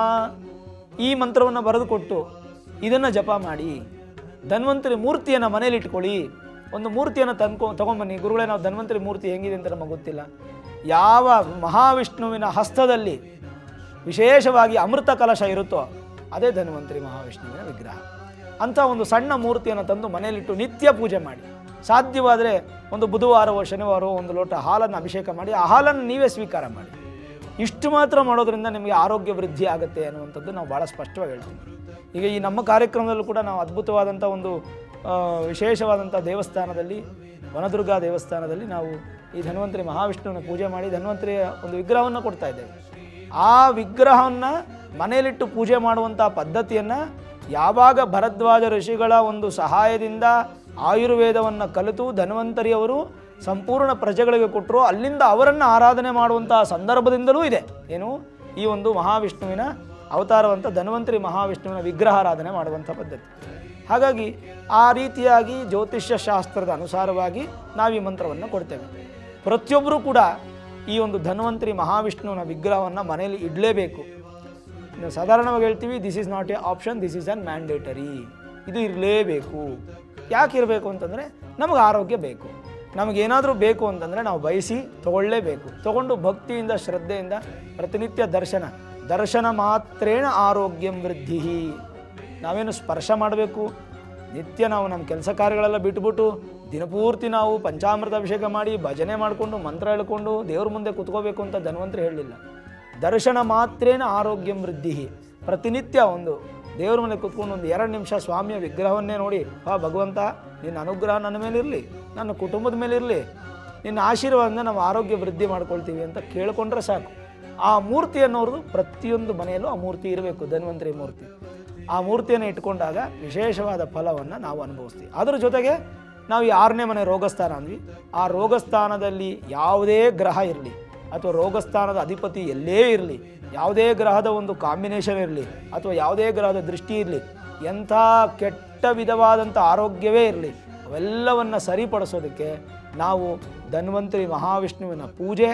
ಈ ಮಂತ್ರವನ್ನು ಬರೆದುಕೊಟ್ಟು ಇದನ್ನು ಜಪ ಮಾಡಿ ಧನ್ವಂತರಿ ಮೂರ್ತಿಯನ್ನು ಮನೇಲಿ ಇಟ್ಕೊಳ್ಳಿ ಒಂದು ಮೂರ್ತಿಯನ್ನು ತಂದ್ಕೊ ತೊಗೊಂಬನ್ನಿ ಗುರುಗಳೇ ನಾವು ಧನ್ವಂತರಿ ಮೂರ್ತಿ ಹೆಂಗಿದೆ ಅಂತ ನಮಗೆ ಗೊತ್ತಿಲ್ಲ ಯಾವ ಮಹಾವಿಷ್ಣುವಿನ ಹಸ್ತದಲ್ಲಿ ವಿಶೇಷವಾಗಿ ಅಮೃತ ಕಲಶ ಇರುತ್ತೋ ಅದೇ ಧನ್ವಂತರಿ ಮಹಾವಿಷ್ಣುವಿನ ವಿಗ್ರಹ ಅಂಥ ಒಂದು ಸಣ್ಣ ಮೂರ್ತಿಯನ್ನು ತಂದು ಮನೆಯಲ್ಲಿಟ್ಟು ನಿತ್ಯ ಪೂಜೆ ಮಾಡಿ ಸಾಧ್ಯವಾದರೆ ಒಂದು ಬುಧವಾರವೋ ಶನಿವಾರವೋ ಒಂದು ಲೋಟ ಹಾಲನ್ನು ಅಭಿಷೇಕ ಮಾಡಿ ಆ ಹಾಲನ್ನು ನೀವೇ ಸ್ವೀಕಾರ ಮಾಡಿ ಇಷ್ಟು ಮಾತ್ರ ಮಾಡೋದ್ರಿಂದ ನಿಮಗೆ ಆರೋಗ್ಯ ವೃದ್ಧಿ ಆಗುತ್ತೆ ಅನ್ನುವಂಥದ್ದು ನಾವು ಭಾಳ ಸ್ಪಷ್ಟವಾಗಿ ಹೇಳ್ತೀವಿ ಈಗ ಈ ನಮ್ಮ ಕಾರ್ಯಕ್ರಮದಲ್ಲೂ ಕೂಡ ನಾವು ಅದ್ಭುತವಾದಂಥ ಒಂದು ಆ, ವಿಶೇಷವಾದಂಥ ದೇವಸ್ಥಾನದಲ್ಲಿ ವನದುರ್ಗಾ ದೇವಸ್ಥಾನದಲ್ಲಿ ನಾವು ಈ ಧನ್ವಂತರಿ ಮಹಾವಿಷ್ಣುವಿನ ಪೂಜೆ ಮಾಡಿ ಧನ್ವಂತರಿಯ ಒಂದು ವಿಗ್ರಹವನ್ನು ಕೊಡ್ತಾ ಇದ್ದೇವೆ ಆ ವಿಗ್ರಹವನ್ನು ಮನೆಯಲ್ಲಿಟ್ಟು ಪೂಜೆ ಮಾಡುವಂಥ ಪದ್ಧತಿಯನ್ನು ಯಾವಾಗ ಭರದ್ವಾಜ ಋಷಿಗಳ ಒಂದು ಸಹಾಯದಿಂದ ಆಯುರ್ವೇದವನ್ನು ಕಲಿತು ಧನ್ವಂತರಿಯವರು ಸಂಪೂರ್ಣ ಪ್ರಜೆಗಳಿಗೆ ಕೊಟ್ಟರು ಅಲ್ಲಿಂದ ಅವರನ್ನು ಆರಾಧನೆ ಮಾಡುವಂತಹ ಸಂದರ್ಭದಿಂದಲೂ ಇದೆ ಏನು ಈ ಒಂದು ಮಹಾವಿಷ್ಣುವಿನ ಅವತಾರವಂತ ಧನ್ವಂತರಿ ಮಹಾವಿಷ್ಣುವಿನ ವಿಗ್ರಹಾರಾಧನೆ ಮಾಡುವಂಥ ಪದ್ಧತಿ ಹಾಗಾಗಿ ಆ ರೀತಿಯಾಗಿ ಜ್ಯೋತಿಷ್ಯ ಶಾಸ್ತ್ರದ ಅನುಸಾರವಾಗಿ ನಾವು ಈ ಮಂತ್ರವನ್ನು ಕೊಡ್ತೇವೆ ಪ್ರತಿಯೊಬ್ಬರೂ ಕೂಡ ಈ ಒಂದು ಧನ್ವಂತರಿ ಮಹಾವಿಷ್ಣುವಿನ ವಿಗ್ರಹವನ್ನು ಮನೆಯಲ್ಲಿ ಇಡಲೇಬೇಕು ನಾವು ಸಾಧಾರಣವಾಗಿ ಹೇಳ್ತೀವಿ this is not a option this is an mandatory ಇದು ಇರಲೇಬೇಕು ಯಾಕೆ ಇರಬೇಕು ಅಂತಂದರೆ ನಮಗೆ ಆರೋಗ್ಯ ಬೇಕು ನಮಗೇನಾದರೂ ಬೇಕು ಅಂತಂದರೆ ನಾವು ಬಯಸಿ ತಗೊಳ್ಳೇಬೇಕು ತಗೊಂಡು ಭಕ್ತಿಯಿಂದ ಶ್ರದ್ಧೆಯಿಂದ ಪ್ರತಿನಿತ್ಯ ದರ್ಶನ ದರ್ಶನ ಮಾತ್ರೇಣ ಆರೋಗ್ಯಂ ವೃದ್ಧಿ ನಾವೇನು ಸ್ಪರ್ಶ ಮಾಡಬೇಕು ನಿತ್ಯ ನಾವು ನಮ್ಮ ಕೆಲಸ ಕಾರ್ಯಗಳೆಲ್ಲ ಬಿಟ್ಬಿಟ್ಟು ದಿನಪೂರ್ತಿ ನಾವು ಪಂಚಾಮೃತ ಅಭಿಷೇಕ ಮಾಡಿ ಭಜನೆ ಮಾಡಿಕೊಂಡು ಮಂತ್ರ ಹೇಳ್ಕೊಂಡು ದೇವ್ರ ಮುಂದೆ ಕುತ್ಕೋಬೇಕು ಅಂತ ಧನ್ವಂತರಿ ಹೇಳಲಿಲ್ಲ ದರ್ಶನ ಮಾತ್ರೇನ ಆರೋಗ್ಯಂ ವೃದ್ಧಿ ಪ್ರತಿನಿತ್ಯ ಒಂದು ದೇವ್ರ ಮನೆ ಕುತ್ಕೊಂಡು ಒಂದು ಎರಡು ನಿಮಿಷ ಸ್ವಾಮಿಯ ವಿಗ್ರಹವನ್ನೇ ನೋಡಿ ಆ ಭಗವಂತ ನಿನ್ನ ಅನುಗ್ರಹ ನನ್ನ ಮೇಲಿರಲಿ ನನ್ನ ಕುಟುಂಬದ ಮೇಲಿರಲಿ ನಿನ್ನ ಆಶೀರ್ವಾದದಿಂದ ನಾವು ಆರೋಗ್ಯ ವೃದ್ಧಿ ಮಾಡ್ಕೊಳ್ತೀವಿ ಅಂತ ಕೇಳಿಕೊಂಡ್ರೆ ಸಾಕು ಆ ಮೂರ್ತಿ ಅನ್ನೋರ್ದು ಪ್ರತಿಯೊಂದು ಮನೆಯಲ್ಲೂ ಆ ಮೂರ್ತಿ ಇರಬೇಕು ಧನ್ವಂತರಿ ಮೂರ್ತಿ ಆ ಮೂರ್ತಿಯನ್ನು ಇಟ್ಕೊಂಡಾಗ ವಿಶೇಷವಾದ ಫಲವನ್ನು ನಾವು ಅನುಭವಿಸ್ತೀವಿ ಅದರ ಜೊತೆಗೆ ನಾವು ಈ ಆರನೇ ಮನೆ ರೋಗಸ್ಥಾನ ಅಂದ್ವಿ ಆ ರೋಗಸ್ಥಾನದಲ್ಲಿ ಯಾವುದೇ ಗ್ರಹ ಇರಲಿ ಅಥವಾ ರೋಗಸ್ಥಾನದ ಅಧಿಪತಿ ಎಲ್ಲೇ ಇರಲಿ ಯಾವುದೇ ಗ್ರಹದ ಒಂದು ಕಾಂಬಿನೇಷನ್ ಇರಲಿ ಅಥವಾ ಯಾವುದೇ ಗ್ರಹದ ದೃಷ್ಟಿ ಇರಲಿ ಎಂಥ ಕೆಟ್ಟ ವಿಧವಾದಂಥ ಆರೋಗ್ಯವೇ ಇರಲಿ ಅವೆಲ್ಲವನ್ನು ಸರಿಪಡಿಸೋದಕ್ಕೆ ನಾವು ಧನ್ವಂತರಿ ಮಹಾವಿಷ್ಣುವಿನ ಪೂಜೆ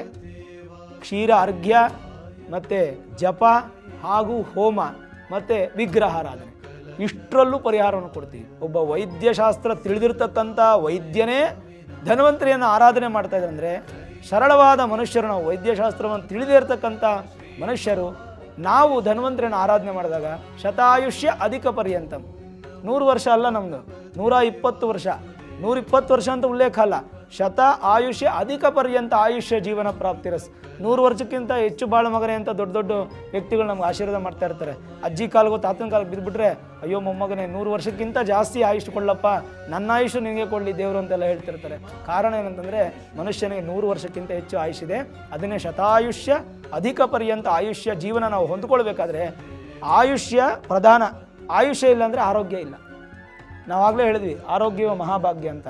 ಕ್ಷೀರ ಅರ್ಘ್ಯ ಮತ್ತು ಜಪ ಹಾಗೂ ಹೋಮ ಮತ್ತು ವಿಗ್ರಹಾರಾಧನೆ ಇಷ್ಟರಲ್ಲೂ ಪರಿಹಾರವನ್ನು ಕೊಡ್ತೀವಿ ಒಬ್ಬ ವೈದ್ಯಶಾಸ್ತ್ರ ತಿಳಿದಿರ್ತಕ್ಕಂಥ ವೈದ್ಯನೇ ಧನ್ವಂತರಿಯನ್ನು ಆರಾಧನೆ ಮಾಡ್ತಾ ಇದ್ದಾರೆ ಅಂದರೆ ಸರಳವಾದ ಮನುಷ್ಯರು ನಾವು ವೈದ್ಯಶಾಸ್ತ್ರವನ್ನು ತಿಳಿದೇ ಇರತಕ್ಕಂಥ ಮನುಷ್ಯರು ನಾವು ಧನ್ವಂತರಿಯನ್ನು ಆರಾಧನೆ ಮಾಡಿದಾಗ ಶತಾಯುಷ್ಯ ಅಧಿಕ ಪರ್ಯಂತಂ ನೂರು ವರ್ಷ ಅಲ್ಲ ನಮ್ಮದು ನೂರ ಇಪ್ಪತ್ತು ವರ್ಷ ನೂರ ಇಪ್ಪತ್ತು ವರ್ಷ ಅಂತ ಉಲ್ಲೇಖ ಅಲ್ಲ ಶತ ಆಯುಷ್ಯ ಅಧಿಕ ಪರ್ಯಂತ ಆಯುಷ್ಯ ಜೀವನ ಪ್ರಾಪ್ತಿರಸ್ ನೂರು ವರ್ಷಕ್ಕಿಂತ ಹೆಚ್ಚು ಬಾಳ ಮಗನೇ ಅಂತ ದೊಡ್ಡ ದೊಡ್ಡ ವ್ಯಕ್ತಿಗಳು ನಮ್ಗೆ ಆಶೀರ್ವಾದ ಮಾಡ್ತಾ ಇರ್ತಾರೆ ಅಜ್ಜಿ ಕಾಲ್ಗೋ ತಾತನ ಕಾಲಿಗೆ ಬಿದ್ದುಬಿಟ್ರೆ ಅಯ್ಯೋ ಮೊಮ್ಮಗನೇ ನೂರು ವರ್ಷಕ್ಕಿಂತ ಜಾಸ್ತಿ ಆಯುಷ್ ಕೊಡ್ಲಪ್ಪ ನನ್ನ ಆಯುಷ್ ನಿನಗೆ ಕೊಡಲಿ ದೇವರು ಅಂತೆಲ್ಲ ಹೇಳ್ತಿರ್ತಾರೆ ಕಾರಣ ಏನಂತಂದರೆ ಮನುಷ್ಯನಿಗೆ ನೂರು ವರ್ಷಕ್ಕಿಂತ ಹೆಚ್ಚು ಆಯುಷ್ ಇದೆ ಅದನ್ನೇ ಶತಾಯುಷ್ಯ ಅಧಿಕ ಪರ್ಯಂತ ಆಯುಷ್ಯ ಜೀವನ ನಾವು ಹೊಂದ್ಕೊಳ್ಬೇಕಾದ್ರೆ ಆಯುಷ್ಯ ಪ್ರಧಾನ ಆಯುಷ್ಯ ಇಲ್ಲ ಅಂದರೆ ಆರೋಗ್ಯ ಇಲ್ಲ ನಾವಾಗಲೇ ಹೇಳಿದ್ವಿ ಆರೋಗ್ಯವ ಮಹಾಭಾಗ್ಯ ಅಂತ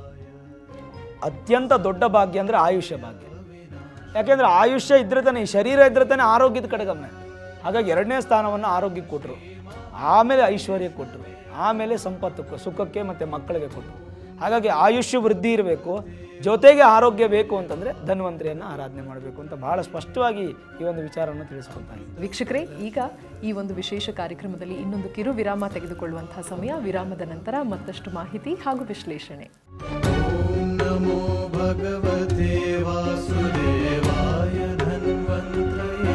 ಅತ್ಯಂತ ದೊಡ್ಡ ಭಾಗ್ಯ ಅಂದರೆ ಆಯುಷ್ಯ ಭಾಗ್ಯ ಯಾಕೆಂದರೆ ಆಯುಷ್ಯ ಇದ್ರೆ ತಾನೇ ಈ ಶರೀರ ಇದ್ರೆ ತಾನೇ ಆರೋಗ್ಯದ ಕಡೆ ಗಮನ ಹಾಗಾಗಿ ಎರಡನೇ ಸ್ಥಾನವನ್ನು ಆರೋಗ್ಯಕ್ಕೆ ಕೊಟ್ಟರು ಆಮೇಲೆ ಐಶ್ವರ್ಯಕ್ಕೆ ಕೊಟ್ಟರು ಆಮೇಲೆ ಸಂಪತ್ತು ಸುಖಕ್ಕೆ ಮತ್ತು ಮಕ್ಕಳಿಗೆ ಕೊಟ್ಟರು ಹಾಗಾಗಿ ಆಯುಷ್ಯ ವೃದ್ಧಿ ಇರಬೇಕು ಜೊತೆಗೆ ಆರೋಗ್ಯ ಬೇಕು ಅಂತಂದರೆ ಧನ್ವಂತರಿಯನ್ನು ಆರಾಧನೆ ಮಾಡಬೇಕು ಅಂತ ಬಹಳ ಸ್ಪಷ್ಟವಾಗಿ ಈ ಒಂದು ವಿಚಾರವನ್ನು ತಿಳಿಸ್ಕೊಳ್ತಾ ಇದ್ದೀನಿ ವೀಕ್ಷಕರೇ ಈಗ ಈ ಒಂದು ವಿಶೇಷ ಕಾರ್ಯಕ್ರಮದಲ್ಲಿ ಇನ್ನೊಂದು ಕಿರು ವಿರಾಮ ತೆಗೆದುಕೊಳ್ಳುವಂತಹ ಸಮಯ ವಿರಾಮದ ನಂತರ ಮತ್ತಷ್ಟು ಮಾಹಿತಿ ಹಾಗೂ ವಿಶ್ಲೇಷಣೆ ॐ नमो भगवते वासुदेवाय धन्वन्त्रये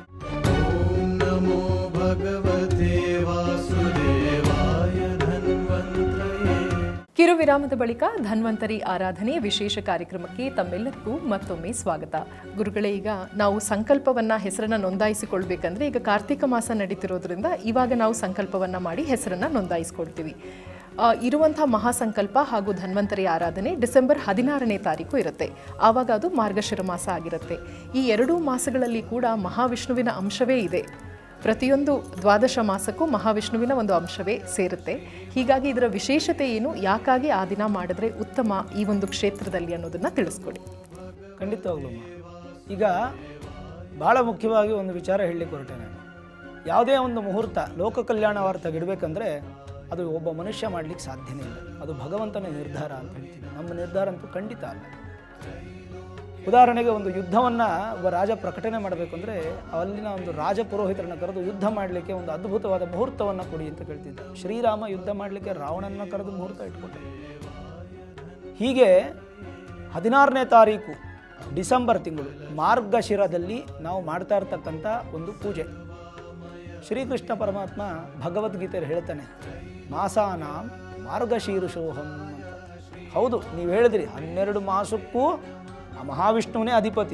ॐ नमो भगवते वासुदेवाय धन्वन्त्रये ಕಿರು ವಿರಾಮದ ಬಳಿಕ ಧನ್ವಂತರಿ ಆರಾಧನೆ ವಿಶೇಷ ಕಾರ್ಯಕ್ರಮಕ್ಕೆ ತಮ್ಮೆಲ್ಲರಿಗೂ ಮತ್ತೊಮ್ಮೆ ಸ್ವಾಗತ ಗುರುಗಳೇ ಈಗ ನಾವು ಸಂಕಲ್ಪವನ್ನ ಹೆಸರನ್ನ ನೋಂದಾಯಿಸಿಕೊಳ್ಬೇಕಂದ್ರೆ ಈಗ ಕಾರ್ತಿಕ ಮಾಸ ನಡೀತಿರೋದ್ರಿಂದ ಇವಾಗ ನಾವು ಸಂಕಲ್ಪವನ್ನ ಮಾಡಿ ಹೆಸರನ್ನ ನೋಂದಾಯಿಸ್ಕೊಳ್ತೀವಿ ಆ, ಇರುವಂತಹ ಮಹಾಸಂಕಲ್ಪ ಹಾಗೂ ಧನ್ವಂತರಿ ಆರಾಧನೆ ಡಿಸೆಂಬರ್ ಹದಿನಾರನೇ ತಾರೀಕು ಇರುತ್ತೆ ಆವಾಗ ಅದು ಮಾರ್ಗಶಿರ ಮಾಸ ಆಗಿರುತ್ತೆ ಈ ಎರಡೂ ಮಾಸಗಳಲ್ಲಿ ಕೂಡ ಮಹಾವಿಷ್ಣುವಿನ ಅಂಶವೇ ಇದೆ ಪ್ರತಿಯೊಂದು ದ್ವಾದಶ ಮಾಸಕ್ಕೂ ಮಹಾವಿಷ್ಣುವಿನ ಒಂದು ಅಂಶವೇ ಸೇರುತ್ತೆ ಹೀಗಾಗಿ ಇದರ ವಿಶೇಷತೆ ಏನು ಯಾಕಾಗಿ ಆ ದಿನ ಮಾಡಿದ್ರೆ ಉತ್ತಮ ಈ ಒಂದು ಕ್ಷೇತ್ರದಲ್ಲಿ ಅನ್ನೋದನ್ನ ತಿಳಿಸ್ಕೊಡಿ ಖಂಡಿತವಾಗ್ಲೂ ಅಮ್ಮ. ಈಗ ಭಾಳ ಮುಖ್ಯವಾಗಿ ಒಂದು ವಿಚಾರ ಹೇಳಲಿಕ್ಕೆ ಹೊರಟೆ ನಾನು ಯಾವುದೇ ಒಂದು ಮುಹೂರ್ತ ಲೋಕ ಕಲ್ಯಾಣವಾರ್ಥ ಇಡಬೇಕಂದ್ರೆ ಅದು ಒಬ್ಬ ಮನುಷ್ಯ ಮಾಡಲಿಕ್ಕೆ ಸಾಧ್ಯನೇ ಇಲ್ಲ ಅದು ಭಗವಂತನ ನಿರ್ಧಾರ ಅಂತ ಹೇಳ್ತೀವಿ ನಮ್ಮ ನಿರ್ಧಾರ ಅಂತೂ ಖಂಡಿತ ಅಲ್ಲ ಉದಾಹರಣೆಗೆ ಒಂದು ಯುದ್ಧವನ್ನು ಒಬ್ಬ ರಾಜ ಪ್ರಕಟಣೆ ಮಾಡಬೇಕು ಅಂದರೆ ಅಲ್ಲಿನ ಒಂದು ರಾಜ ಪುರೋಹಿತರನ್ನು ಕರೆದು ಯುದ್ಧ ಮಾಡಲಿಕ್ಕೆ ಒಂದು ಅದ್ಭುತವಾದ ಮುಹೂರ್ತವನ್ನು ಕೊಡಿ ಅಂತ ಕೇಳ್ತಿದ್ದ ಶ್ರೀರಾಮ ಯುದ್ಧ ಮಾಡಲಿಕ್ಕೆ ರಾವಣನ ಕರೆದು ಮುಹೂರ್ತ ಇಟ್ಕೊಂಡ ಹೀಗೆ ಹದಿನಾರನೇ ತಾರೀಕು ಡಿಸೆಂಬರ್ ತಿಂಗಳು ಮಾರ್ಗಶಿರದಲ್ಲಿ ನಾವು ಮಾಡ್ತಾ ಇರ್ತಕ್ಕಂಥ ಒಂದು ಪೂಜೆ ಶ್ರೀಕೃಷ್ಣ ಪರಮಾತ್ಮ ಭಗವದ್ಗೀತೆಯಲ್ಲಿ ಹೇಳ್ತಾನೆ ಮಾಸಾನಾಂ ಮಾರ್ಗಶೀರ್ಷೋಹಂ ಅಂತ ಹೌದು ನೀವು ಹೇಳಿದ್ರಿ ಹನ್ನೆರಡು ಮಾಸಕ್ಕೂ ಆ ಮಹಾವಿಷ್ಣುವೇ ಅಧಿಪತಿ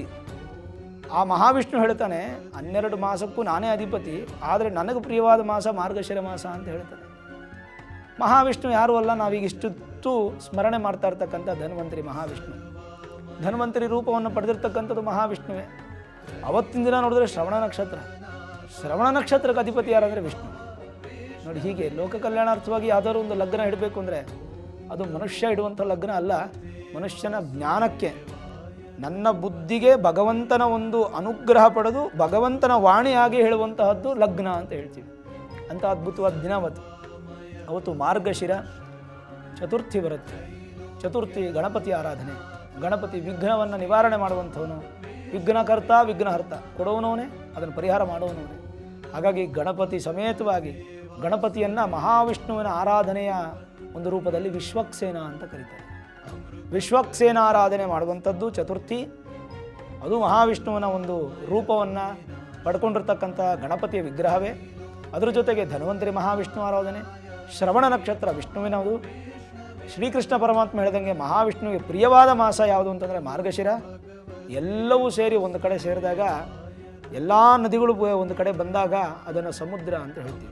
ಆ ಮಹಾವಿಷ್ಣು ಹೇಳ್ತಾನೆ ಹನ್ನೆರಡು ಮಾಸಕ್ಕೂ ನಾನೇ ಅಧಿಪತಿ ಆದರೆ ನನಗೆ ಪ್ರಿಯವಾದ ಮಾಸ ಮಾರ್ಗಶಿರ ಮಾಸ ಅಂತ ಹೇಳ್ತಾನೆ ಮಹಾವಿಷ್ಣು ಯಾರು ಅಲ್ಲ ನಾವೀಗ ಇಷ್ಟೊತ್ತು ಸ್ಮರಣೆ ಮಾಡ್ತಾ ಇರ್ತಕ್ಕಂಥ ಧನ್ವಂತರಿ ಮಹಾವಿಷ್ಣು ಧನ್ವಂತರಿ ರೂಪವನ್ನು ಪಡೆದಿರ್ತಕ್ಕಂಥದ್ದು ಮಹಾವಿಷ್ಣುವೇ ಅವತ್ತಿನ ದಿನ ನೋಡಿದ್ರೆ ಶ್ರವಣ ನಕ್ಷತ್ರ ಶ್ರವಣ ನಕ್ಷತ್ರಕ್ಕೆ ಅಧಿಪತಿ ಯಾರಂದರೆ ವಿಷ್ಣು ನೋಡಿ ಹೀಗೆ ಲೋಕ ಕಲ್ಯಾಣಾರ್ಥವಾಗಿ ಯಾವ್ದಾದ್ರು ಒಂದು ಲಗ್ನ ಇಡಬೇಕು ಅಂದರೆ ಅದು ಮನುಷ್ಯ ಇಡುವಂಥ ಲಗ್ನ ಅಲ್ಲ ಮನುಷ್ಯನ ಜ್ಞಾನಕ್ಕೆ ನನ್ನ ಬುದ್ಧಿಗೆ ಭಗವಂತನ ಒಂದು ಅನುಗ್ರಹ ಪಡೆದು ಭಗವಂತನ ವಾಣಿಯಾಗಿ ಹೇಳುವಂತಹದ್ದು ಲಗ್ನ ಅಂತ ಹೇಳ್ತೀವಿ ಅಂತ ಅದ್ಭುತವಾದ ದಿನ ಅವತ್ತು ಅವತ್ತು ಮಾರ್ಗಶಿರ ಚತುರ್ಥಿ ಬರುತ್ತೆ ಚತುರ್ಥಿ ಗಣಪತಿ ಆರಾಧನೆ ಗಣಪತಿ ವಿಘ್ನವನ್ನು ನಿವಾರಣೆ ಮಾಡುವಂಥವನು ವಿಘ್ನಕರ್ತ ವಿಘ್ನಹರ್ತ ಕೊಡುವನವನೇ ಅದನ್ನು ಪರಿಹಾರ ಮಾಡುವನವನೇ ಹಾಗಾಗಿ ಗಣಪತಿ ಸಮೇತವಾಗಿ ಗಣಪತಿಯನ್ನು ಮಹಾವಿಷ್ಣುವಿನ ಆರಾಧನೆಯ ಒಂದು ರೂಪದಲ್ಲಿ ವಿಶ್ವಕ್ಸೇನ ಅಂತ ಕರೀತಾರೆ ವಿಶ್ವಕ್ಸೇನ ಆರಾಧನೆ ಮಾಡುವಂಥದ್ದು ಚತುರ್ಥಿ ಅದು ಮಹಾವಿಷ್ಣುವಿನ ಒಂದು ರೂಪವನ್ನು ಪಡ್ಕೊಂಡಿರ್ತಕ್ಕಂಥ ಗಣಪತಿಯ ವಿಗ್ರಹವೇ ಅದರ ಜೊತೆಗೆ ಧನ್ವಂತರಿ ಮಹಾವಿಷ್ಣು ಆರಾಧನೆ ಶ್ರವಣ ನಕ್ಷತ್ರ ವಿಷ್ಣುವಿನದು ಶ್ರೀಕೃಷ್ಣ ಪರಮಾತ್ಮ ಹೇಳಿದಂಗೆ ಮಹಾವಿಷ್ಣುವಿಗೆ ಪ್ರಿಯವಾದ ಮಾಸ ಯಾವುದು ಅಂತಂದರೆ ಮಾರ್ಗಶಿರ ಎಲ್ಲವೂ ಸೇರಿ ಒಂದು ಕಡೆ ಸೇರಿದಾಗ ಎಲ್ಲ ನದಿಗಳು ಬ- ಒಂದು ಕಡೆ ಬಂದಾಗ ಅದನ್ನು ಸಮುದ್ರ ಅಂತ ಹೇಳ್ತೀವಿ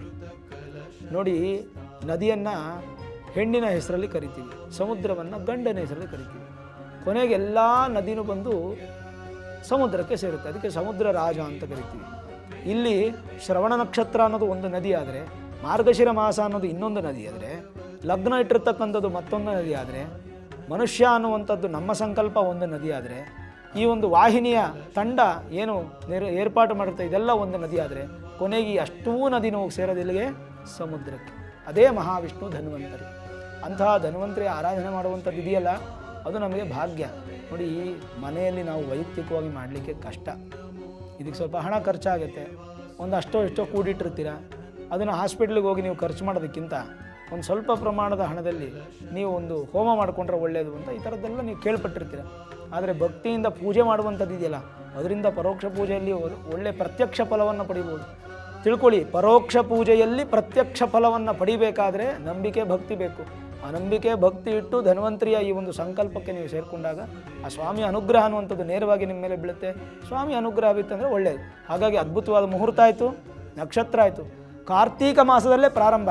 ನೋಡಿ ನದಿಯನ್ನು ಹೆಣ್ಣಿನ ಹೆಸರಲ್ಲಿ ಕರಿತೀವಿ ಸಮುದ್ರವನ್ನು ಗಂಡನ ಹೆಸರಲ್ಲಿ ಕರಿತೀವಿ ಕೊನೆಗೆ ಎಲ್ಲ ನದಿನೂ ಬಂದು ಸಮುದ್ರಕ್ಕೆ ಸೇರುತ್ತೆ ಅದಕ್ಕೆ ಸಮುದ್ರ ರಾಜ ಅಂತ ಕರಿತೀವಿ ಇಲ್ಲಿ ಶ್ರವಣ ನಕ್ಷತ್ರ ಅನ್ನೋದು ಒಂದು ನದಿ ಆದರೆ ಮಾರ್ಗಶಿರ ಮಾಸ ಅನ್ನೋದು ಇನ್ನೊಂದು ನದಿ ಆದರೆ ಲಗ್ನ ಇಟ್ಟಿರ್ತಕ್ಕಂಥದ್ದು ಮತ್ತೊಂದು ನದಿ ಆದರೆ ಮನುಷ್ಯ ಅನ್ನುವಂಥದ್ದು ನಮ್ಮ ಸಂಕಲ್ಪ ಒಂದು ನದಿ ಆದರೆ ಈ ಒಂದು ವಾಹಿನಿಯ ತಂಡ ಏನು ನೇರ ಏರ್ಪಾಟು ಮಾಡುತ್ತೆ ಇದೆಲ್ಲ ಒಂದು ನದಿ ಆದರೆ ಕೊನೆಗೆ ಈ ಅಷ್ಟೂ ನದಿನೂ ಹೋಗಿ ಸೇರೋದಿಲ್ಲಿಗೆ ಸಮುದ್ರಕ್ಕೆ ಅದೇ ಮಹಾವಿಷ್ಣು ಧನ್ವಂತರಿ ಅಂತಹ ಧನ್ವಂತರಿ ಆರಾಧನೆ ಮಾಡುವಂಥದ್ದು ಇದೆಯಲ್ಲ ಅದು ನಮಗೆ ಭಾಗ್ಯ ನೋಡಿ ಈ ಮನೆಯಲ್ಲಿ ನಾವು ವೈಯಕ್ತಿಕವಾಗಿ ಮಾಡಲಿಕ್ಕೆ ಕಷ್ಟ ಇದಕ್ಕೆ ಸ್ವಲ್ಪ ಹಣ ಖರ್ಚಾಗುತ್ತೆ ಒಂದು ಅಷ್ಟೋ ಎಷ್ಟೋ ಕೂಡಿಟ್ಟಿರ್ತೀರ ಅದನ್ನು ಹಾಸ್ಪಿಟ್ಲಿಗೆ ಹೋಗಿ ನೀವು ಖರ್ಚು ಮಾಡೋದಕ್ಕಿಂತ ಒಂದು ಸ್ವಲ್ಪ ಪ್ರಮಾಣದ ಹಣದಲ್ಲಿ ನೀವು ಒಂದು ಹೋಮ ಮಾಡಿಕೊಂಡ್ರೆ ಒಳ್ಳೆಯದು ಅಂತ ಈ ಥರದ್ದೆಲ್ಲ ನೀವು ಕೇಳ್ಪಟ್ಟಿರ್ತೀರ ಆದರೆ ಭಕ್ತಿಯಿಂದ ಪೂಜೆ ಮಾಡುವಂಥದ್ದು ಇದೆಯಲ್ಲ ಅದರಿಂದ ಪರೋಕ್ಷ ಪೂಜೆಯಲ್ಲಿ ಒ- ಒಳ್ಳೆ ಪ್ರತ್ಯಕ್ಷ ಫಲವನ್ನು ಪಡಿಬೋದು ತಿಳ್ಕೊಳ್ಳಿ ಪರೋಕ್ಷ ಪೂಜೆಯಲ್ಲಿ ಪ್ರತ್ಯಕ್ಷ ಫಲವನ್ನು ಪಡಿಬೇಕಾದ್ರೆ ನಂಬಿಕೆ ಭಕ್ತಿ ಬೇಕು ಆ ನಂಬಿಕೆ ಭಕ್ತಿ ಇಟ್ಟು ಧನ್ವಂತರಿಯ ಈ ಒಂದು ಸಂಕಲ್ಪಕ್ಕೆ ನೀವು ಸೇರಿಕೊಂಡಾಗ ಆ ಸ್ವಾಮಿ ಅನುಗ್ರಹ ಅನ್ನುವಂಥದ್ದು ನೇರವಾಗಿ ನಿಮ್ಮ ಮೇಲೆ ಬೀಳುತ್ತೆ ಸ್ವಾಮಿ ಅನುಗ್ರಹ ಬಿತ್ತಂದರೆ ಒಳ್ಳೆಯದು ಹಾಗಾಗಿ ಅದ್ಭುತವಾದ ಮುಹೂರ್ತ ಆಯಿತು ನಕ್ಷತ್ರ ಆಯಿತು ಕಾರ್ತೀಕ ಮಾಸದಲ್ಲೇ ಪ್ರಾರಂಭ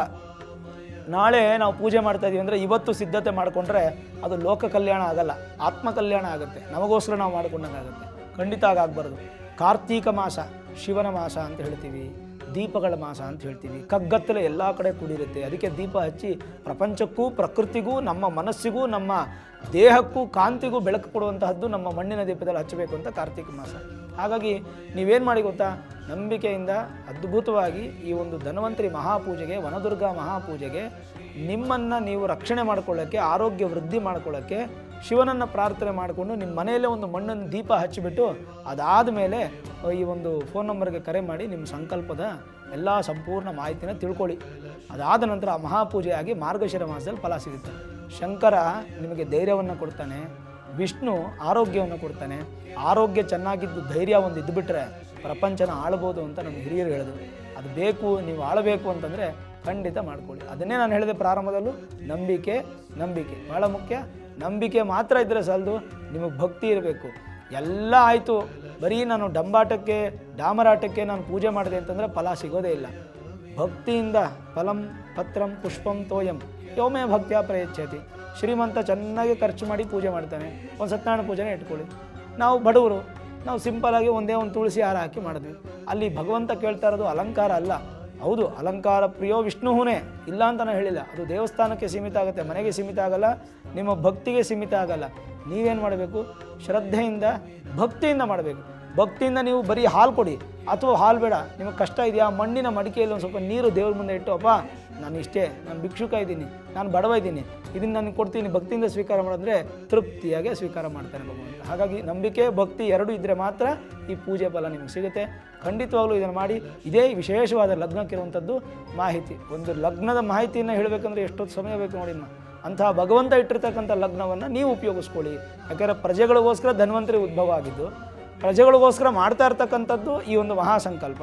ನಾಳೆ ನಾವು ಪೂಜೆ ಮಾಡ್ತಾ ಇದೀವಿ ಅಂದರೆ ಇವತ್ತು ಸಿದ್ಧತೆ ಮಾಡಿಕೊಂಡ್ರೆ ಅದು ಲೋಕ ಕಲ್ಯಾಣ ಆಗಲ್ಲ ಆತ್ಮ ಕಲ್ಯಾಣ ಆಗುತ್ತೆ ನಮಗೋಸ್ಕರ ನಾವು ಮಾಡ್ಕೊಂಡಂಗಾಗುತ್ತೆ ಖಂಡಿತ ಆಗಬಾರ್ದು ಕಾರ್ತೀಕ ಮಾಸ ಶಿವನ ಮಾಸ ಅಂತ ಹೇಳ್ತೀವಿ ದೀಪಗಳ ಮಾಸ ಅಂತ ಹೇಳ್ತೀವಿ ಕಗ್ಗತ್ತಲೆ ಎಲ್ಲ ಕಡೆ ಕೂಡಿರುತ್ತೆ ಅದಕ್ಕೆ ದೀಪ ಹಚ್ಚಿ ಪ್ರಪಂಚಕ್ಕೂ ಪ್ರಕೃತಿಗೂ ನಮ್ಮ ಮನಸ್ಸಿಗೂ ನಮ್ಮ ದೇಹಕ್ಕೂ ಕಾಂತಿಗೂ ಬೆಳಕು ಕೊಡುವಂತಹದ್ದು ನಮ್ಮ ಮಣ್ಣಿನ ದೀಪದಲ್ಲಿ ಹಚ್ಚಬೇಕು ಅಂತ ಕಾರ್ತೀಕ ಮಾಸ ಹಾಗಾಗಿ ನೀವೇನು ಮಾಡಿ ಗೊತ್ತಾ ನಂಬಿಕೆಯಿಂದ ಅದ್ಭುತವಾಗಿ ಈ ಒಂದು ಧನ್ವಂತರಿ ಮಹಾಪೂಜೆಗೆ ವನದುರ್ಗಾ ಮಹಾಪೂಜೆಗೆ ನಿಮ್ಮನ್ನು ನೀವು ರಕ್ಷಣೆ ಮಾಡ್ಕೊಳ್ಳೋಕ್ಕೆ ಆರೋಗ್ಯ ವೃದ್ಧಿ ಮಾಡ್ಕೊಳ್ಳೋಕ್ಕೆ ಶಿವನನ್ನು ಪ್ರಾರ್ಥನೆ ಮಾಡಿಕೊಂಡು ನಿಮ್ಮ ಮನೆಯಲ್ಲೇ ಒಂದು ಮಣ್ಣನ್ನು ದೀಪ ಹಚ್ಚಿಬಿಟ್ಟು ಅದಾದ ಮೇಲೆ ಈ ಒಂದು ಫೋನ್ ನಂಬರ್ಗೆ ಕರೆ ಮಾಡಿ ನಿಮ್ಮ ಸಂಕಲ್ಪದ ಎಲ್ಲ ಸಂಪೂರ್ಣ ಮಾಹಿತಿನ ತಿಳ್ಕೊಳ್ಳಿ ಅದಾದ ನಂತರ ಆ ಮಹಾಪೂಜೆ ಆಗಿ ಮಾರ್ಗಶಿರ ಮಾಸದಲ್ಲಿ ಫಲ ಸಿಗುತ್ತೆ ಶಂಕರ ನಿಮಗೆ ಧೈರ್ಯವನ್ನು ಕೊಡ್ತಾನೆ ವಿಷ್ಣು ಆರೋಗ್ಯವನ್ನು ಕೊಡ್ತಾನೆ ಆರೋಗ್ಯ ಚೆನ್ನಾಗಿದ್ದು ಧೈರ್ಯ ಒಂದು ಇದ್ದುಬಿಟ್ರೆ ಪ್ರಪಂಚನ ಆಳ್ಬೋದು ಅಂತ ನಮ್ಮ ಹಿರಿಯರು ಹೇಳಿದ್ರು ಅದು ಬೇಕು ನೀವು ಆಳಬೇಕು ಅಂತಂದರೆ ಖಂಡಿತ ಮಾಡ್ಕೊಳ್ಳಿ ಅದನ್ನೇ ನಾನು ಹೇಳಿದೆ ಪ್ರಾರಂಭದಲ್ಲೂ ನಂಬಿಕೆ ನಂಬಿಕೆ ಭಾಳ ಮುಖ್ಯ ನಂಬಿಕೆ ಮಾತ್ರ ಇದ್ದರೆ ಸಾಲದು ನಿಮಗೆ ಭಕ್ತಿ ಇರಬೇಕು ಎಲ್ಲ ಆಯಿತು ಬರೀ ನಾನು ಡಂಬಾಟಕ್ಕೆ ಡಾಮರಾಟಕ್ಕೆ ನಾನು ಪೂಜೆ ಮಾಡಿದೆ ಅಂತಂದರೆ ಫಲ ಸಿಗೋದೇ ಇಲ್ಲ ಭಕ್ತಿಯಿಂದ ಫಲಂ ಪತ್ರಂ ಪುಷ್ಪಂ ತೋಯಂ ಯೋಮೇ ಭಕ್ತಿಯ ಪ್ರಯಚ್ಛತಿ ಶ್ರೀಮಂತ ಚೆನ್ನಾಗಿ ಖರ್ಚು ಮಾಡಿ ಪೂಜೆ ಮಾಡ್ತಾನೆ ಒಂದು ಸತ್ಯನಾರಾಯಣ ಪೂಜೆನೇ ಇಟ್ಕೊಳ್ಳಿ ನಾವು ಬಡವರು ನಾವು ಸಿಂಪಲಾಗಿ ಒಂದೇ ಒಂದು ತುಳಸಿ ಹಾರ ಹಾಕಿ ಮಾಡಿದ್ವಿ ಅಲ್ಲಿ ಭಗವಂತ ಕೇಳ್ತಾ ಇರೋದು ಅಲಂಕಾರ ಅಲ್ಲ ಹೌದು ಅಲಂಕಾರ ಪ್ರಿಯೋ ವಿಷ್ಣುಹುನೇ ಇಲ್ಲ ಅಂತ ನಾನು ಹೇಳಿಲ್ಲ ಅದು ದೇವಸ್ಥಾನಕ್ಕೆ ಸೀಮಿತ ಆಗುತ್ತೆ ಮನೆಗೆ ಸೀಮಿತ ಆಗಲ್ಲ ನಿಮ್ಮ ಭಕ್ತಿಗೆ ಸೀಮಿತ ಆಗಲ್ಲ ನೀವೇನು ಮಾಡಬೇಕು ಶ್ರದ್ಧೆಯಿಂದ ಭಕ್ತಿಯಿಂದ ಮಾಡಬೇಕು ಭಕ್ತಿಯಿಂದ ನೀವು ಬರೀ ಹಾಲು ಕೊಡಿ ಅಥವಾ ಹಾಲು ಬೇಡ ನಿಮಗೆ ಕಷ್ಟ ಇದೆಯಾ ಮಣ್ಣಿನ ಮಡಿಕೆಯಲ್ಲಿ ಒಂದು ಸ್ವಲ್ಪ ನೀರು ದೇವ್ರ ಮುಂದೆ ಇಟ್ಟು ಅಪ್ಪ ನಾನು ಇಷ್ಟೇ ನಾನು ಭಿಕ್ಷುಕ ಇದ್ದೀನಿ ನಾನು ಬಡವ ಇದ್ದೀನಿ ಇದನ್ನು ನಾನು ಕೊಡ್ತೀನಿ ಭಕ್ತಿಯಿಂದ ಸ್ವೀಕಾರ ಮಾಡಿದ್ರೆ ತೃಪ್ತಿಯಾಗಿ ಸ್ವೀಕಾರ ಮಾಡ್ತಾನೆ ಭಗವಂತ ಹಾಗಾಗಿ ನಂಬಿಕೆ ಭಕ್ತಿ ಎರಡೂ ಇದ್ದರೆ ಮಾತ್ರ ಈ ಪೂಜೆ ಫಲ ನಿಮಗೆ ಸಿಗುತ್ತೆ ಖಂಡಿತವಾಗ್ಲೂ ಇದನ್ನು ಮಾಡಿ ಇದೇ ವಿಶೇಷವಾದ ಲಗ್ನಕ್ಕಿರುವಂಥದ್ದು ಮಾಹಿತಿ ಒಂದು ಲಗ್ನದ ಮಾಹಿತಿಯನ್ನು ಹೇಳಬೇಕಂದ್ರೆ ಎಷ್ಟೊತ್ತು ಸಮಯ ಬೇಕು ನೋಡಿ ಅಮ್ಮ. ಅಂತಹ ಭಗವಂತ ಇಟ್ಟಿರ್ತಕ್ಕಂಥ ಲಗ್ನವನ್ನು ನೀವು ಉಪಯೋಗಿಸ್ಕೊಳ್ಳಿ ಯಾಕಂದರೆ ಪ್ರಜೆಗಳಿಗೋಸ್ಕರ ಧನ್ವಂತರಿ ಉದ್ಭವ ಆಗಿದ್ದು ಪ್ರಜೆಗಳಿಗೋಸ್ಕರ ಮಾಡ್ತಾ ಇರ್ತಕ್ಕಂಥದ್ದು ಈ ಒಂದು ಮಹಾಸಂಕಲ್ಪ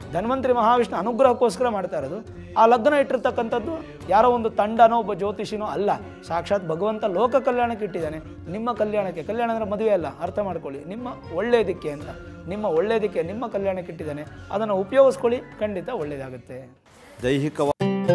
ಧನ್ವಂತರಿ ಮಹಾವಿಷ್ಣು ಅನುಗ್ರಹಕ್ಕೋಸ್ಕರ ಮಾಡ್ತಾ ಇರೋದು ಆ ಲಗ್ನ ಇಟ್ಟಿರ್ತಕ್ಕಂಥದ್ದು ಯಾರೋ ಒಂದು ತಂಡನೋ ಒಬ್ಬ ಜ್ಯೋತಿಷಿನೋ ಅಲ್ಲ ಸಾಕ್ಷಾತ್ ಭಗವಂತ ಲೋಕ ಕಲ್ಯಾಣಕ್ಕೆ ಇಟ್ಟಿದ್ದಾನೆ ನಿಮ್ಮ ಕಲ್ಯಾಣಕ್ಕೆ ಕಲ್ಯಾಣ ಅಂದರೆ ಮದುವೆ ಅಲ್ಲ ಅರ್ಥ ಮಾಡ್ಕೊಳ್ಳಿ ನಿಮ್ಮ ಒಳ್ಳೆಯದಕ್ಕೆ ಅಂತ ನಿಮ್ಮ ಒಳ್ಳೆಯದಕ್ಕೆ ನಿಮ್ಮ ಕಲ್ಯಾಣಕ್ಕೆ ಇಟ್ಟಿದ್ದಾನೆ ಅದನ್ನು ಉಪಯೋಗಿಸ್ಕೊಳ್ಳಿ ಖಂಡಿತ ಒಳ್ಳೆಯದಾಗುತ್ತೆ ದೈಹಿಕ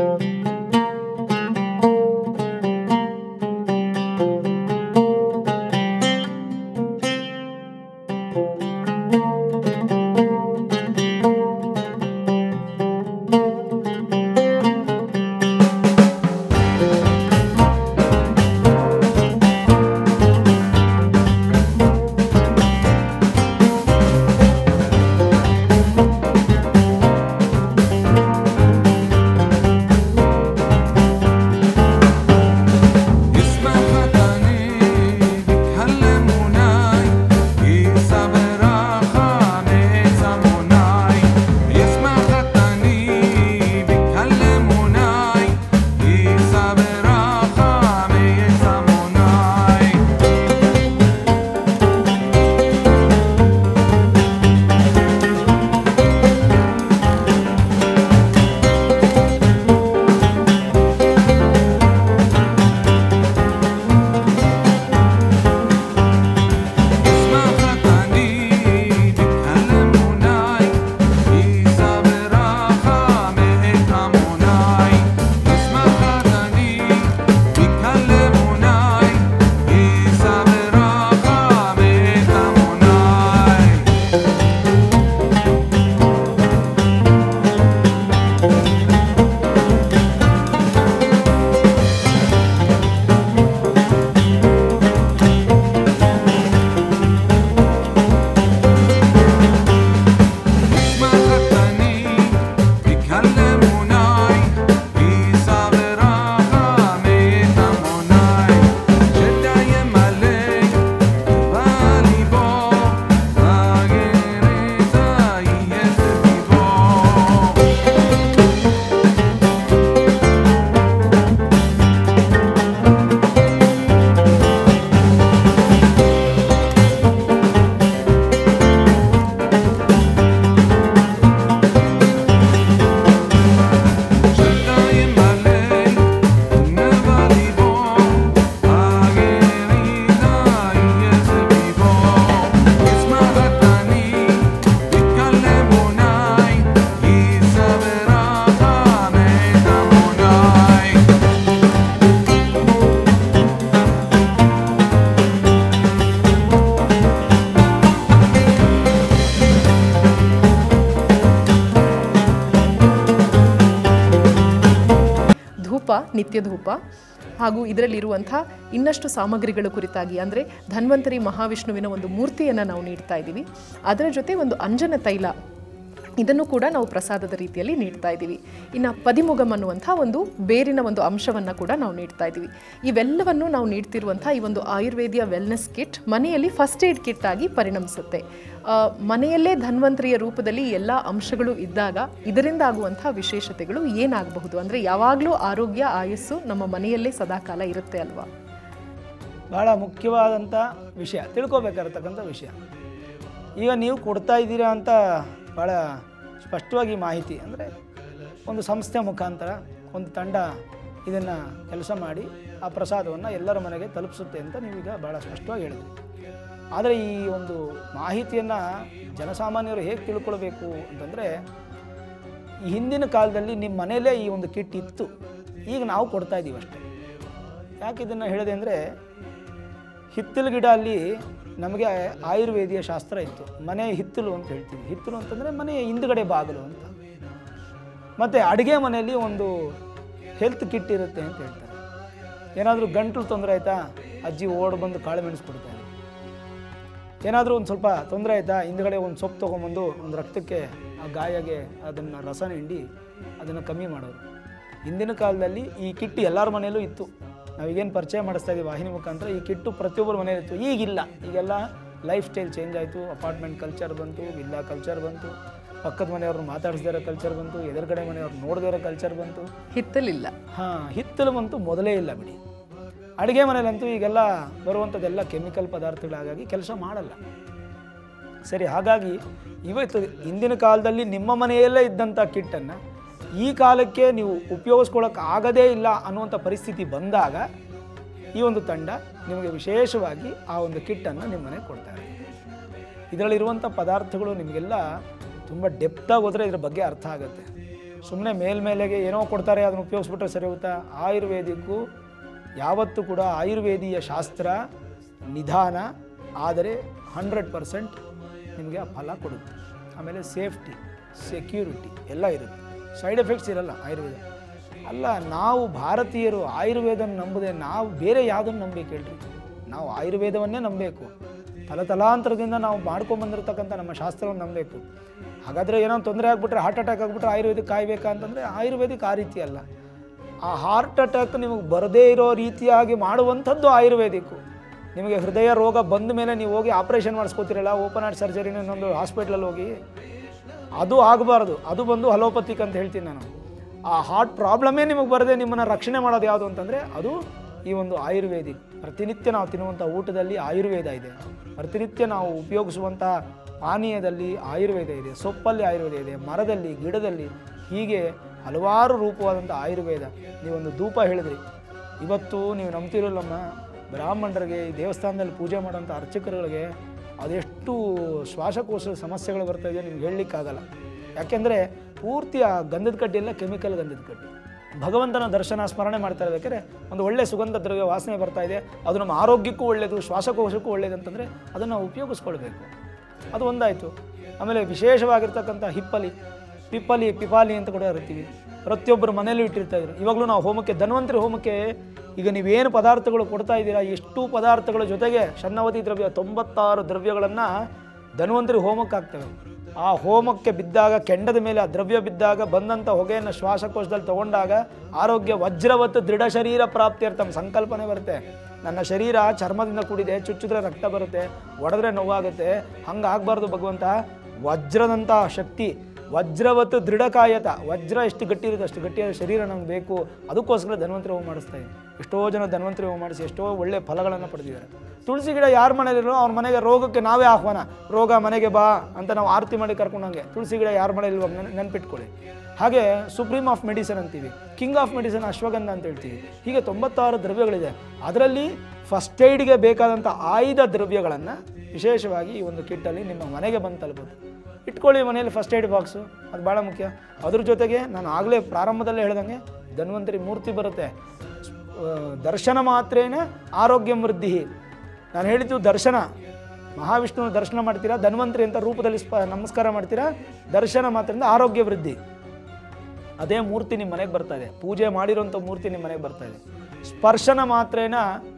ಧೂಪ ನಿತ್ಯ ಧೂಪ ಹಾಗೂ ಇದರಲ್ಲಿರುವಂಥ ಇನ್ನಷ್ಟು ಸಾಮಗ್ರಿಗಳ ಕುರಿತಾಗಿ ಅಂದರೆ ಧನ್ವಂತರಿ ಮಹಾವಿಷ್ಣುವಿನ ಒಂದು ಮೂರ್ತಿಯನ್ನು ನಾವು ನೀಡ್ತಾ ಇದ್ದೀವಿ ಅದರ ಜೊತೆ ಒಂದು ಅಂಜನ ತೈಲ ಇದನ್ನು ಕೂಡ ನಾವು ಪ್ರಸಾದದ ರೀತಿಯಲ್ಲಿ ನೀಡ್ತಾ ಇದ್ದೀವಿ ಇನ್ನು ಪದಿಮುಗಮ್ ಅನ್ನುವಂಥ ಒಂದು ಬೇರಿನ ಒಂದು ಅಂಶವನ್ನು ಕೂಡ ನಾವು ನೀಡ್ತಾ ಇದ್ದೀವಿ ಇವೆಲ್ಲವನ್ನು ನಾವು ನೀಡ್ತಿರುವಂಥ ಈ ಒಂದು ಆಯುರ್ವೇದಿಯ ವೆಲ್ನೆಸ್ ಕಿಟ್ ಮನೆಯಲ್ಲಿ ಫಸ್ಟ್ ಏಡ್ ಕಿಟ್ ಆಗಿ ಪರಿಣಮಿಸುತ್ತೆ ಆ, ಮನೆಯಲ್ಲೇ ಧನ್ವಂತರಿಯ ರೂಪದಲ್ಲಿ ಎಲ್ಲ ಅಂಶಗಳು ಇದ್ದಾಗ ಇದರಿಂದ ಆಗುವಂಥ ವಿಶೇಷತೆಗಳು ಏನಾಗಬಹುದು ಅಂದರೆ ಯಾವಾಗಲೂ ಆರೋಗ್ಯ ಆಯಸ್ಸು ನಮ್ಮ ಮನೆಯಲ್ಲೇ ಸದಾಕಾಲ ಇರುತ್ತೆ ಅಲ್ವಾ ಭಾಳ ಮುಖ್ಯವಾದಂಥ ವಿಷಯ ತಿಳ್ಕೊಬೇಕಾಗಿರ್ತಕ್ಕಂಥ ವಿಷಯ ಈಗ ನೀವು ಕೊಡ್ತಾ ಇದ್ದೀರಾ ಅಂತ ಭಾಳ ಸ್ಪಷ್ಟವಾಗಿ ಮಾಹಿತಿ ಅಂದರೆ ಒಂದು ಸಂಸ್ಥೆ ಮುಖಾಂತರ ಒಂದು ತಂಡ ಇದನ್ನು ಕೆಲಸ ಮಾಡಿ ಆ ಪ್ರಸಾದವನ್ನು ಎಲ್ಲರ ಮನೆಗೆ ತಲುಪಿಸುತ್ತೆ ಅಂತ ನೀವೀಗ ಭಾಳ ಸ್ಪಷ್ಟವಾಗಿ ಹೇಳಿದ್ರಿ ಆದರೆ ಈ ಒಂದು ಮಾಹಿತಿಯನ್ನು ಜನಸಾಮಾನ್ಯರು ಹೇಗೆ ತಿಳ್ಕೊಳ್ಬೇಕು ಅಂತಂದರೆ ಈ ಹಿಂದಿನ ಕಾಲದಲ್ಲಿ ನಿಮ್ಮ ಮನೆಯಲ್ಲೇ ಈ ಒಂದು ಕಿಟ್ ಇತ್ತು ಈಗ ನಾವು ಕೊಡ್ತಾ ಇದ್ದೀವಿ ಅಷ್ಟೇ ಯಾಕೆ ಇದನ್ನು ಹೇಳಿದೆ ಅಂದರೆ ಹಿತ್ತಲು ಗಿಡ ಅಲ್ಲಿ ನಮಗೆ ಆಯುರ್ವೇದಿಯ ಶಾಸ್ತ್ರ ಇತ್ತು ಮನೆ ಹಿತ್ತಲು ಅಂತ ಹೇಳ್ತೀವಿ ಹಿತ್ತಲು ಅಂತಂದರೆ ಮನೆಯ ಹಿಂದುಗಡೆ ಬಾಗಿಲು ಅಂತ ಮತ್ತು ಅಡುಗೆ ಮನೆಯಲ್ಲಿ ಒಂದು ಹೆಲ್ತ್ ಕಿಟ್ ಇರುತ್ತೆ ಅಂತ ಹೇಳ್ತಾರೆ ಏನಾದರೂ ಗಂಟಲು ತೊಂದರೆ ಆಯಿತಾ ಅಜ್ಜಿ ಓಡ್ ಬಂದು ಕಾಳು ಮೆಣಸು ಕೊಡ್ತಾರೆ ಏನಾದರೂ ಒಂದು ಸ್ವಲ್ಪ ತೊಂದರೆ ಆಯಿತಾ ಹಿಂದ್ಗಡೆ ಒಂದು ಸೊಪ್ಪು ತೊಗೊಂಬಂದು ಒಂದು ರಕ್ತಕ್ಕೆ ಆ ಗಾಯಗೆ ಅದನ್ನು ರಸನ ಹಿಂಡಿ ಅದನ್ನು ಕಮ್ಮಿ ಮಾಡೋರು ಹಿಂದಿನ ಕಾಲದಲ್ಲಿ ಈ ಕಿಟ್ಟು ಎಲ್ಲರ ಮನೆಯಲ್ಲೂ ಇತ್ತು ನಾವೀಗೇನು ಪರಿಚಯ ಮಾಡಿಸ್ತಾ ಇದ್ದೀವಿ ವಾಹಿನಿ ಮುಖಾಂತರ ಈ ಕಿಟ್ಟು ಪ್ರತಿಯೊಬ್ಬರ ಮನೆಯಲ್ಲಿ ಇತ್ತು ಈಗಿಲ್ಲ ಈಗೆಲ್ಲ ಲೈಫ್ ಸ್ಟೈಲ್ ಚೇಂಜ್ ಆಯಿತು ಅಪಾರ್ಟ್ಮೆಂಟ್ ಕಲ್ಚರ್ ಬಂತು ವಿಲ್ಲಾ ಕಲ್ಚರ್ ಬಂತು ಪಕ್ಕದ ಮನೆಯವ್ರನ್ನ ಮಾತಾಡಿಸ್ದೇ ಇರೋ ಕಲ್ಚರ್ ಬಂತು ಎದುರುಗಡೆ ಮನೆಯವ್ರು ನೋಡದೇ ಇರೋ ಕಲ್ಚರ್ ಬಂತು ಹಿತ್ತಲಿಲ್ಲ ಹಾಂ ಹಿತ್ತಲು ಬಂತು ಮೊದಲೇ ಇಲ್ಲ ಬಿಡಿ ಅಡುಗೆ ಮನೇಲಂತೂ ಈಗೆಲ್ಲ ಬರುವಂಥದ್ದೆಲ್ಲ ಕೆಮಿಕಲ್ ಪದಾರ್ಥಗಳಾಗಾಗಿ ಕೆಲಸ ಮಾಡಲ್ಲ ಸರಿ ಹಾಗಾಗಿ ಇವತ್ತು ಇಂದಿನ ಕಾಲದಲ್ಲಿ ನಿಮ್ಮ ಮನೆಯಲ್ಲೇ ಇದ್ದಂಥ ಕಿಟ್ಟನ್ನು ಈ ಕಾಲಕ್ಕೆ ನೀವು ಉಪಯೋಗಿಸ್ಕೊಳ್ಳೋಕೆ ಆಗದೇ ಇಲ್ಲ ಅನ್ನುವಂಥ ಪರಿಸ್ಥಿತಿ ಬಂದಾಗ ಈ ಒಂದು ತಂಡ ನಿಮಗೆ ವಿಶೇಷವಾಗಿ ಆ ಒಂದು ಕಿಟ್ಟನ್ನು ನಿಮ್ಮ ಮನೆಗೆ ಕೊಡ್ತಾರೆ ಇದರಲ್ಲಿರುವಂಥ ಪದಾರ್ಥಗಳು ನಿಮಗೆಲ್ಲ ತುಂಬ ಡೆಪ್ತಾಗಿ ಹೋದರೆ ಇದ್ರ ಬಗ್ಗೆ ಅರ್ಥ ಆಗುತ್ತೆ ಸುಮ್ಮನೆ ಮೇಲ್ಮೇಲೆಗೆ ಏನೋ ಕೊಡ್ತಾರೆ ಅದನ್ನು ಉಪಯೋಗಿಸ್ಬಿಟ್ರೆ ಸರಿ ಹೋಗುತ್ತಾ ಆಯುರ್ವೇದಿಕ್ಕೂ ಯಾವತ್ತೂ ಕೂಡ ಆಯುರ್ವೇದೀಯ ಶಾಸ್ತ್ರ ನಿಧಾನ ಆದರೆ ಹಂಡ್ರೆಡ್ ಪರ್ಸೆಂಟ್ ನಿಮಗೆ ಆ ಫಲ ಕೊಡುತ್ತೆ ಆಮೇಲೆ ಸೇಫ್ಟಿ ಸೆಕ್ಯೂರಿಟಿ ಎಲ್ಲ ಇರುತ್ತೆ ಸೈಡ್ ಎಫೆಕ್ಟ್ಸ್ ಇರಲ್ಲ ಆಯುರ್ವೇದ ಅಲ್ಲ ನಾವು ಭಾರತೀಯರು ಆಯುರ್ವೇದನ ನಂಬದೆ ನಾವು ಬೇರೆ ಯಾವುದನ್ನು ನಂಬಬೇಕು ಹೇಳ್ರಿ ನಾವು ಆಯುರ್ವೇದವನ್ನೇ ನಂಬಬೇಕು ತಲತಲಾಂತರದಿಂದ ನಾವು ಮಾಡ್ಕೊಂಬಂದಿರ್ತಕ್ಕಂಥ ನಮ್ಮ ಶಾಸ್ತ್ರವನ್ನು ನಂಬಬೇಕು ಹಾಗಾದರೆ ಏನೋ ತೊಂದರೆ ಆಗ್ಬಿಟ್ರೆ ಹಾರ್ಟ್ ಅಟ್ಯಾಕ್ ಆಗ್ಬಿಟ್ರೆ ಆಯುರ್ವೇದಿಕ್ ಕಾಯ್ಬೇಕಾ ಅಂತಂದರೆ ಆಯುರ್ವೇದಿಕ್ ಆ ರೀತಿ ಅಲ್ಲ ಆ ಹಾರ್ಟ್ ಅಟ್ಯಾಕ್ ನಿಮಗೆ ಬರದೇ ಇರೋ ರೀತಿಯಾಗಿ ಮಾಡುವಂಥದ್ದು ಆಯುರ್ವೇದಿಕ್ಕು ನಿಮಗೆ ಹೃದಯ ರೋಗ ಬಂದ ಮೇಲೆ ನೀವು ಹೋಗಿ ಆಪ್ರೇಷನ್ ಮಾಡಿಸ್ಕೋತಿರಲ್ಲ ಓಪನ್ ಹಾರ್ಟ್ ಸರ್ಜರಿನ ಇನ್ನೊಂದು ಹಾಸ್ಪಿಟ್ಲಲ್ಲಿ ಹೋಗಿ ಅದು ಆಗಬಾರ್ದು ಅದು ಬಂದು ಅಲೋಪತಿಕ್ ಅಂತ ಹೇಳ್ತೀನಿ ನಾನು ಆ ಹಾರ್ಟ್ ಪ್ರಾಬ್ಲಮೇ ನಿಮಗೆ ಬರದೆ ನಿಮ್ಮನ್ನು ರಕ್ಷಣೆ ಮಾಡೋದು ಯಾವುದು ಅಂತಂದರೆ ಅದು ಈ ಒಂದು ಆಯುರ್ವೇದಿಕ್ ಪ್ರತಿನಿತ್ಯ ನಾವು ತಿನ್ನುವಂಥ ಊಟದಲ್ಲಿ ಆಯುರ್ವೇದ ಇದೆ ಪ್ರತಿನಿತ್ಯ ನಾವು ಉಪಯೋಗಿಸುವಂಥ ಪಾನೀಯದಲ್ಲಿ ಆಯುರ್ವೇದ ಇದೆ ಸೊಪ್ಪಲ್ಲಿ ಆಯುರ್ವೇದ ಇದೆ ಮರದಲ್ಲಿ ಗಿಡದಲ್ಲಿ ಹೀಗೆ ಹಲವಾರು ರೂಪವಾದಂಥ ಆಯುರ್ವೇದ ನೀವೊಂದು ಧೂಪ ಹೇಳಿದ್ರಿ ಇವತ್ತು ನೀವು ನಂಬ್ತಿರಲ್ಲಮ್ಮ ಬ್ರಾಹ್ಮಣರಿಗೆ ಈ ದೇವಸ್ಥಾನದಲ್ಲಿ ಪೂಜೆ ಮಾಡೋಂಥ ಅರ್ಚಕರುಗಳಿಗೆ ಅದೆಷ್ಟು ಶ್ವಾಸಕೋಶದ ಸಮಸ್ಯೆಗಳು ಬರ್ತಾ ಇದೆ ನಿಮ್ಗೆ ಹೇಳಲಿಕ್ಕಾಗಲ್ಲ ಯಾಕೆಂದರೆ ಪೂರ್ತಿ ಆ ಗಂಧದ ಕಡ್ಡಿ ಎಲ್ಲ ಕೆಮಿಕಲ್ ಗಂಧದ ಕಡ್ಡಿ ಭಗವಂತನ ದರ್ಶನ ಸ್ಮರಣೆ ಮಾಡ್ತಾ ಇರ್ಬೇಕಾದ್ರೆ ಒಂದು ಒಳ್ಳೆ ಸುಗಂಧ ದ್ರವ್ಯ ವಾಸನೆ ಬರ್ತಾ ಇದೆ ಅದು ನಮ್ಮ ಆರೋಗ್ಯಕ್ಕೂ ಒಳ್ಳೆಯದು ಶ್ವಾಸಕೋಶಕ್ಕೂ ಒಳ್ಳೆಯದು ಅಂತಂದರೆ ಅದನ್ನು ನಾವು ಉಪಯೋಗಿಸ್ಕೊಳ್ಬೇಕು ಅದು ಒಂದಾಯಿತು ಆಮೇಲೆ ವಿಶೇಷವಾಗಿರ್ತಕ್ಕಂಥ ಹಿಪ್ಪಲಿ ಪಿಪ್ಪಲಿ ಪಿಪಾಲಿ ಅಂತ ಕೂಡ ಇರ್ತೀವಿ ಪ್ರತಿಯೊಬ್ಬರು ಮನೆಯಲ್ಲೂ ಇಟ್ಟಿರ್ತಾ ಇದ್ರು ಇವಾಗಲೂ ನಾವು ಹೋಮಕ್ಕೆ ಧನ್ವಂತರಿ ಹೋಮಕ್ಕೆ ಈಗ ನೀವೇನು ಪದಾರ್ಥಗಳು ಕೊಡ್ತಾ ಇದ್ದೀರಾ ಎಷ್ಟು ಪದಾರ್ಥಗಳ ಜೊತೆಗೆ ಶನ್ನವತಿ ದ್ರವ್ಯ ತೊಂಬತ್ತಾರು ದ್ರವ್ಯಗಳನ್ನು ಧನ್ವಂತರಿ ಹೋಮಕ್ಕೆ ಹಾಕ್ತೇವೆ ಆ ಹೋಮಕ್ಕೆ ಬಿದ್ದಾಗ ಕೆಂಡದ ಮೇಲೆ ಆ ದ್ರವ್ಯ ಬಿದ್ದಾಗ ಬಂದಂಥ ಹೊಗೆಯನ್ನು ಶ್ವಾಸಕೋಶದಲ್ಲಿ ತಗೊಂಡಾಗ ಆರೋಗ್ಯ ವಜ್ರವತ್ತು ದೃಢ ಶರೀರ ಪ್ರಾಪ್ತಿಯರ್ಥಂ ಸಂಕಲ್ಪನೆ ಬರುತ್ತೆ ನನ್ನ ಶರೀರ ಚರ್ಮದಿಂದ ಕೂಡಿದೆ ಚುಚ್ಚಿದ್ರೆ ರಕ್ತ ಬರುತ್ತೆ ಒಡೆದ್ರೆ ನೋವಾಗುತ್ತೆ ಹಂಗಾಗಬಾರ್ದು ಭಗವಂತ ವಜ್ರದಂಥ ಶಕ್ತಿ ವಜ್ರವತ್ತು ದೃಢಕಾಯತ ವಜ್ರ ಎಷ್ಟು ಗಟ್ಟಿ ಇರುತ್ತೆ ಅಷ್ಟು ಗಟ್ಟಿಯಾದ ಶರೀರ ನಮ್ಗೆ ಬೇಕು ಅದಕ್ಕೋಸ್ಕರ ಧನ್ವಂತರಿ ಹೋಮ ಮಾಡಿಸ್ತಾ ಇದ್ದೀನಿ ಎಷ್ಟೋ ಜನ ಧನ್ವಂತರಿ ಹೋಮ ಮಾಡಿಸಿ ಎಷ್ಟೋ ಒಳ್ಳೆ ಫಲಗಳನ್ನು ಪಡೆದಿದ್ದಾರೆ ತುಳಸಿ ಗಿಡ ಯಾರ ಮನೇಲಿರೋ ಅವ್ರ ಮನೆಗೆ ರೋಗಕ್ಕೆ ನಾವೇ ಆಹ್ವಾನ ರೋಗ ಮನೆಗೆ ಬಾ ಅಂತ ನಾವು ಆರತಿ ಮಾಡಿ ಕರ್ಕೊಂಡಂಗೆ ತುಳಸಿ ಗಿಡ ಯಾರ ಮನೇಲಿ ಇಲ್ವಾಗ ನೆನ್ ನೆನ್ಪಿಟ್ಕೊಳ್ಳಿ ಹಾಗೆ ಸುಪ್ರೀಮ್ ಆಫ್ ಮೆಡಿಸನ್ ಅಂತೀವಿ ಕಿಂಗ್ ಆಫ್ ಮೆಡಿಸನ್ ಅಶ್ವಗಂಧ ಅಂತ ಹೇಳ್ತೀವಿ ಹೀಗೆ ತೊಂಬತ್ತಾರು ದ್ರವ್ಯಗಳಿದೆ ಅದರಲ್ಲಿ ಫಸ್ಟ್ ಏಡ್ಗೆ ಬೇಕಾದಂಥ ಆಯ್ದ ದ್ರವ್ಯಗಳನ್ನು ವಿಶೇಷವಾಗಿ ಈ ಒಂದು ಕಿಟ್ಟಲ್ಲಿ ನಿಮ್ಮ ಮನೆಗೆ ಬಂದು ತಲುಪೋದು ಇಟ್ಕೊಳ್ಳಿ ಮನೆಯಲ್ಲಿ ಫಸ್ಟ್ ಏಡ್ ಬಾಕ್ಸು ಅದು ಭಾಳ ಮುಖ್ಯ ಅದ್ರ ಜೊತೆಗೆ ನಾನು ಆಗಲೇ ಪ್ರಾರಂಭದಲ್ಲೇ ಹೇಳ್ದಂಗೆ ಧನ್ವಂತರಿ ಮೂರ್ತಿ ಬರುತ್ತೆ ಆ, ದರ್ಶನ ಮಾತ್ರೇನ ಆರೋಗ್ಯ ವೃದ್ಧಿ ನಾನು ಹೇಳಿದ್ದು ದರ್ಶನ ಮಹಾವಿಷ್ಣುವಿನ ದರ್ಶನ ಮಾಡ್ತೀರಾ ಧನ್ವಂತರಿ ಅಂತ ರೂಪದಲ್ಲಿ ಸ್ಪ ನಮಸ್ಕಾರ ಮಾಡ್ತೀರಾ ದರ್ಶನ ಮಾತ್ರದಿಂದ ಆರೋಗ್ಯ ವೃದ್ಧಿ ಅದೇ ಮೂರ್ತಿ ನಿಮ್ಮ ಮನೆಗೆ ಬರ್ತಾ ಇದೆ ಪೂಜೆ ಮಾಡಿರೋಂಥ ಮೂರ್ತಿ ನಿಮ್ಮ ಮನೆಗೆ ಬರ್ತಾ ಇದೆ ಸ್ಪರ್ಶನ ಮಾತ್ರೇನ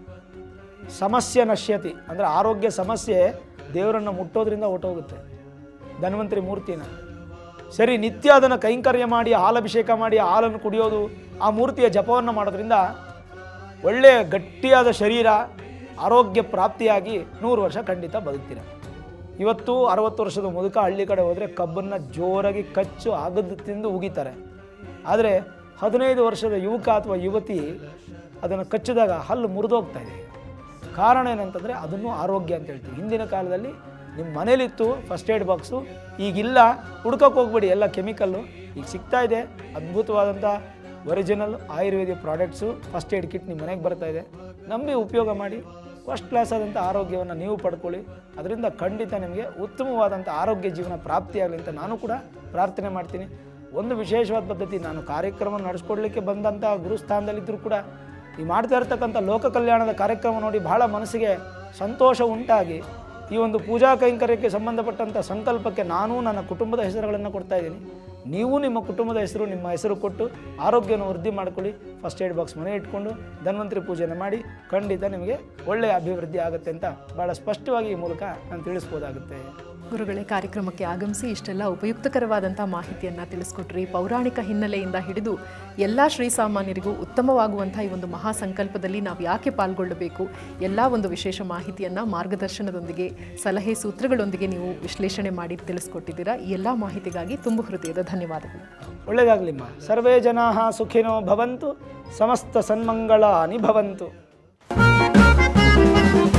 ಸಮಸ್ಯೆ ನಶ್ಯತಿ ಅಂದರೆ ಆರೋಗ್ಯ ಸಮಸ್ಯೆ ದೇವರನ್ನು ಮುಟ್ಟೋದ್ರಿಂದ ಹೊಟ್ಟೋಗುತ್ತೆ ಧನ್ವಂತರಿ ಮೂರ್ತಿನ ಸರಿ ನಿತ್ಯ ಅದನ್ನು ಕೈಂಕರ್ಯ ಮಾಡಿ ಹಾಲಭಿಷೇಕ ಮಾಡಿ ಹಾಲನ್ನು ಕುಡಿಯೋದು ಆ ಮೂರ್ತಿಯ ಜಪವನ್ನು ಮಾಡೋದ್ರಿಂದ ಒಳ್ಳೆಯ ಗಟ್ಟಿಯಾದ ಶರೀರ ಆರೋಗ್ಯ ಪ್ರಾಪ್ತಿಯಾಗಿ ನೂರು ವರ್ಷ ಖಂಡಿತ ಬದುಕ್ತೀರ ಇವತ್ತು ಅರವತ್ತು ವರ್ಷದ ಮುದುಕ ಹಳ್ಳಿ ಕಡೆ ಹೋದರೆ ಕಬ್ಬನ್ನು ಜೋರಾಗಿ ಕಚ್ಚು ಆಗದ್ದು ತಿಂದು ಉಗಿತಾರೆ ಆದರೆ ಹದಿನೈದು ವರ್ಷದ ಯುವಕ ಅಥವಾ ಯುವತಿ ಅದನ್ನು ಕಚ್ಚಿದಾಗ ಹಲ್ಲು ಮುರಿದೋಗ್ತಾ ಇದೆ ಕಾರಣ ಏನಂತಂದರೆ ಅದನ್ನು ಆರೋಗ್ಯ ಅಂತ ಹೇಳ್ತೀವಿ ಹಿಂದಿನ ಕಾಲದಲ್ಲಿ ನಿಮ್ಮ ಮನೇಲಿತ್ತು ಫಸ್ಟ್ ಏಡ್ ಬಾಕ್ಸು ಈಗಿಲ್ಲ ಹುಡ್ಕೋಕೆ ಹೋಗ್ಬೇಡಿ ಎಲ್ಲ ಕೆಮಿಕಲ್ಲು ಈಗ ಸಿಗ್ತಾ ಇದೆ ಅದ್ಭುತವಾದಂಥ original ayurvedic products first aid kit ನಿಮ್ಮ ಮನೆಗೆ ಬರ್ತಾ ಇದೆ ನಂಬಿ ಉಪಯೋಗ ಮಾಡಿ ಫಸ್ಟ್ ಕ್ಲಾಸ್ ಆದಂಥ ಆರೋಗ್ಯವನ್ನು ನೀವು ಪಡ್ಕೊಳ್ಳಿ ಅದರಿಂದ ಖಂಡಿತ ನಿಮಗೆ ಉತ್ತಮವಾದಂಥ ಆರೋಗ್ಯ ಜೀವನ ಪ್ರಾಪ್ತಿಯಾಗಲಿ ಅಂತ ನಾನು ಕೂಡ ಪ್ರಾರ್ಥನೆ ಮಾಡ್ತೀನಿ ಒಂದು ವಿಶೇಷವಾದ ಪದ್ಧತಿ ನಾನು ಕಾರ್ಯಕ್ರಮ ನಡೆಸ್ಕೊಡ್ಲಿಕ್ಕೆ ಬಂದಂಥ ಗುರುಸ್ಥಾನದಲ್ಲಿದ್ದರೂ ಕೂಡ ಈ ಮಾಡ್ತಾ ಇರ್ತಕ್ಕಂಥ ಲೋಕ ಕಲ್ಯಾಣದ ಕಾರ್ಯಕ್ರಮ ನೋಡಿ ಬಹಳ ಮನಸ್ಸಿಗೆ ಸಂತೋಷ ಉಂಟಾಗಿ ಈ ಒಂದು ಪೂಜಾ ಕೈಂಕರ್ಯಕ್ಕೆ ಸಂಬಂಧಪಟ್ಟಂಥ ಸಂಕಲ್ಪಕ್ಕೆ ನಾನು ನನ್ನ ಕುಟುಂಬದ ಹೆಸರುಗಳನ್ನು ಕೊಡ್ತಾ ಇದ್ದೀನಿ ನೀವು ನಿಮ್ಮ ಕುಟುಂಬದ ಹೆಸರು ನಿಮ್ಮ ಹೆಸರು ಕೊಟ್ಟು ಆರೋಗ್ಯವನ್ನು ವೃದ್ಧಿ ಮಾಡ್ಕೊಳ್ಳಿ ಫಸ್ಟ್ ಏಡ್ ಬಾಕ್ಸ್ ಮನೆ ಇಟ್ಕೊಂಡು ಧನ್ವಂತರಿ ಪೂಜೆನ ಮಾಡಿ ಖಂಡಿತ ನಿಮಗೆ ಒಳ್ಳೆಯ ಅಭಿವೃದ್ಧಿ ಆಗುತ್ತೆ ಅಂತ ಭಾಳ ಸ್ಪಷ್ಟವಾಗಿ ಈ ಮೂಲಕ ನಾನು ತಿಳಿಸ್ಬೋದಾಗುತ್ತೆ ಗುರುಗಳೇ ಕಾರ್ಯಕ್ರಮಕ್ಕೆ ಆಗಮಿಸಿ ಇಷ್ಟೆಲ್ಲ ಉಪಯುಕ್ತಕರವಾದಂಥ ಮಾಹಿತಿಯನ್ನು ತಿಳಿಸ್ಕೊಟ್ರಿ ಪೌರಾಣಿಕ ಹಿನ್ನೆಲೆಯಿಂದ ಹಿಡಿದು ಎಲ್ಲ ಶ್ರೀಸಾಮಾನ್ಯರಿಗೂ ಉತ್ತಮವಾಗುವಂಥ ಈ ಒಂದು ಮಹಾ ಸಂಕಲ್ಪದಲ್ಲಿ ನಾವು ಯಾಕೆ ಪಾಲ್ಗೊಳ್ಳಬೇಕು ಎಲ್ಲ ಒಂದು ವಿಶೇಷ ಮಾಹಿತಿಯನ್ನು ಮಾರ್ಗದರ್ಶನದೊಂದಿಗೆ ಸಲಹೆ ಸೂತ್ರಗಳೊಂದಿಗೆ ನೀವು ವಿಶ್ಲೇಷಣೆ ಮಾಡಿ ತಿಳಿಸ್ಕೊಟ್ಟಿದ್ದೀರಾ ಈ ಎಲ್ಲ ಮಾಹಿತಿಗಾಗಿ ತುಂಬ ಹೃದಯದ ಧನ್ಯವಾದಗಳು ಒಳ್ಳೆಯದಾಗಲಿಮ್ಮ ಸರ್ವೇ ಜನಾ ಸುಖಿನೋ ಭವಂತು ಸಮಸ್ತ ಸನ್ಮಂಗಳಾನಿ ಭವಂತು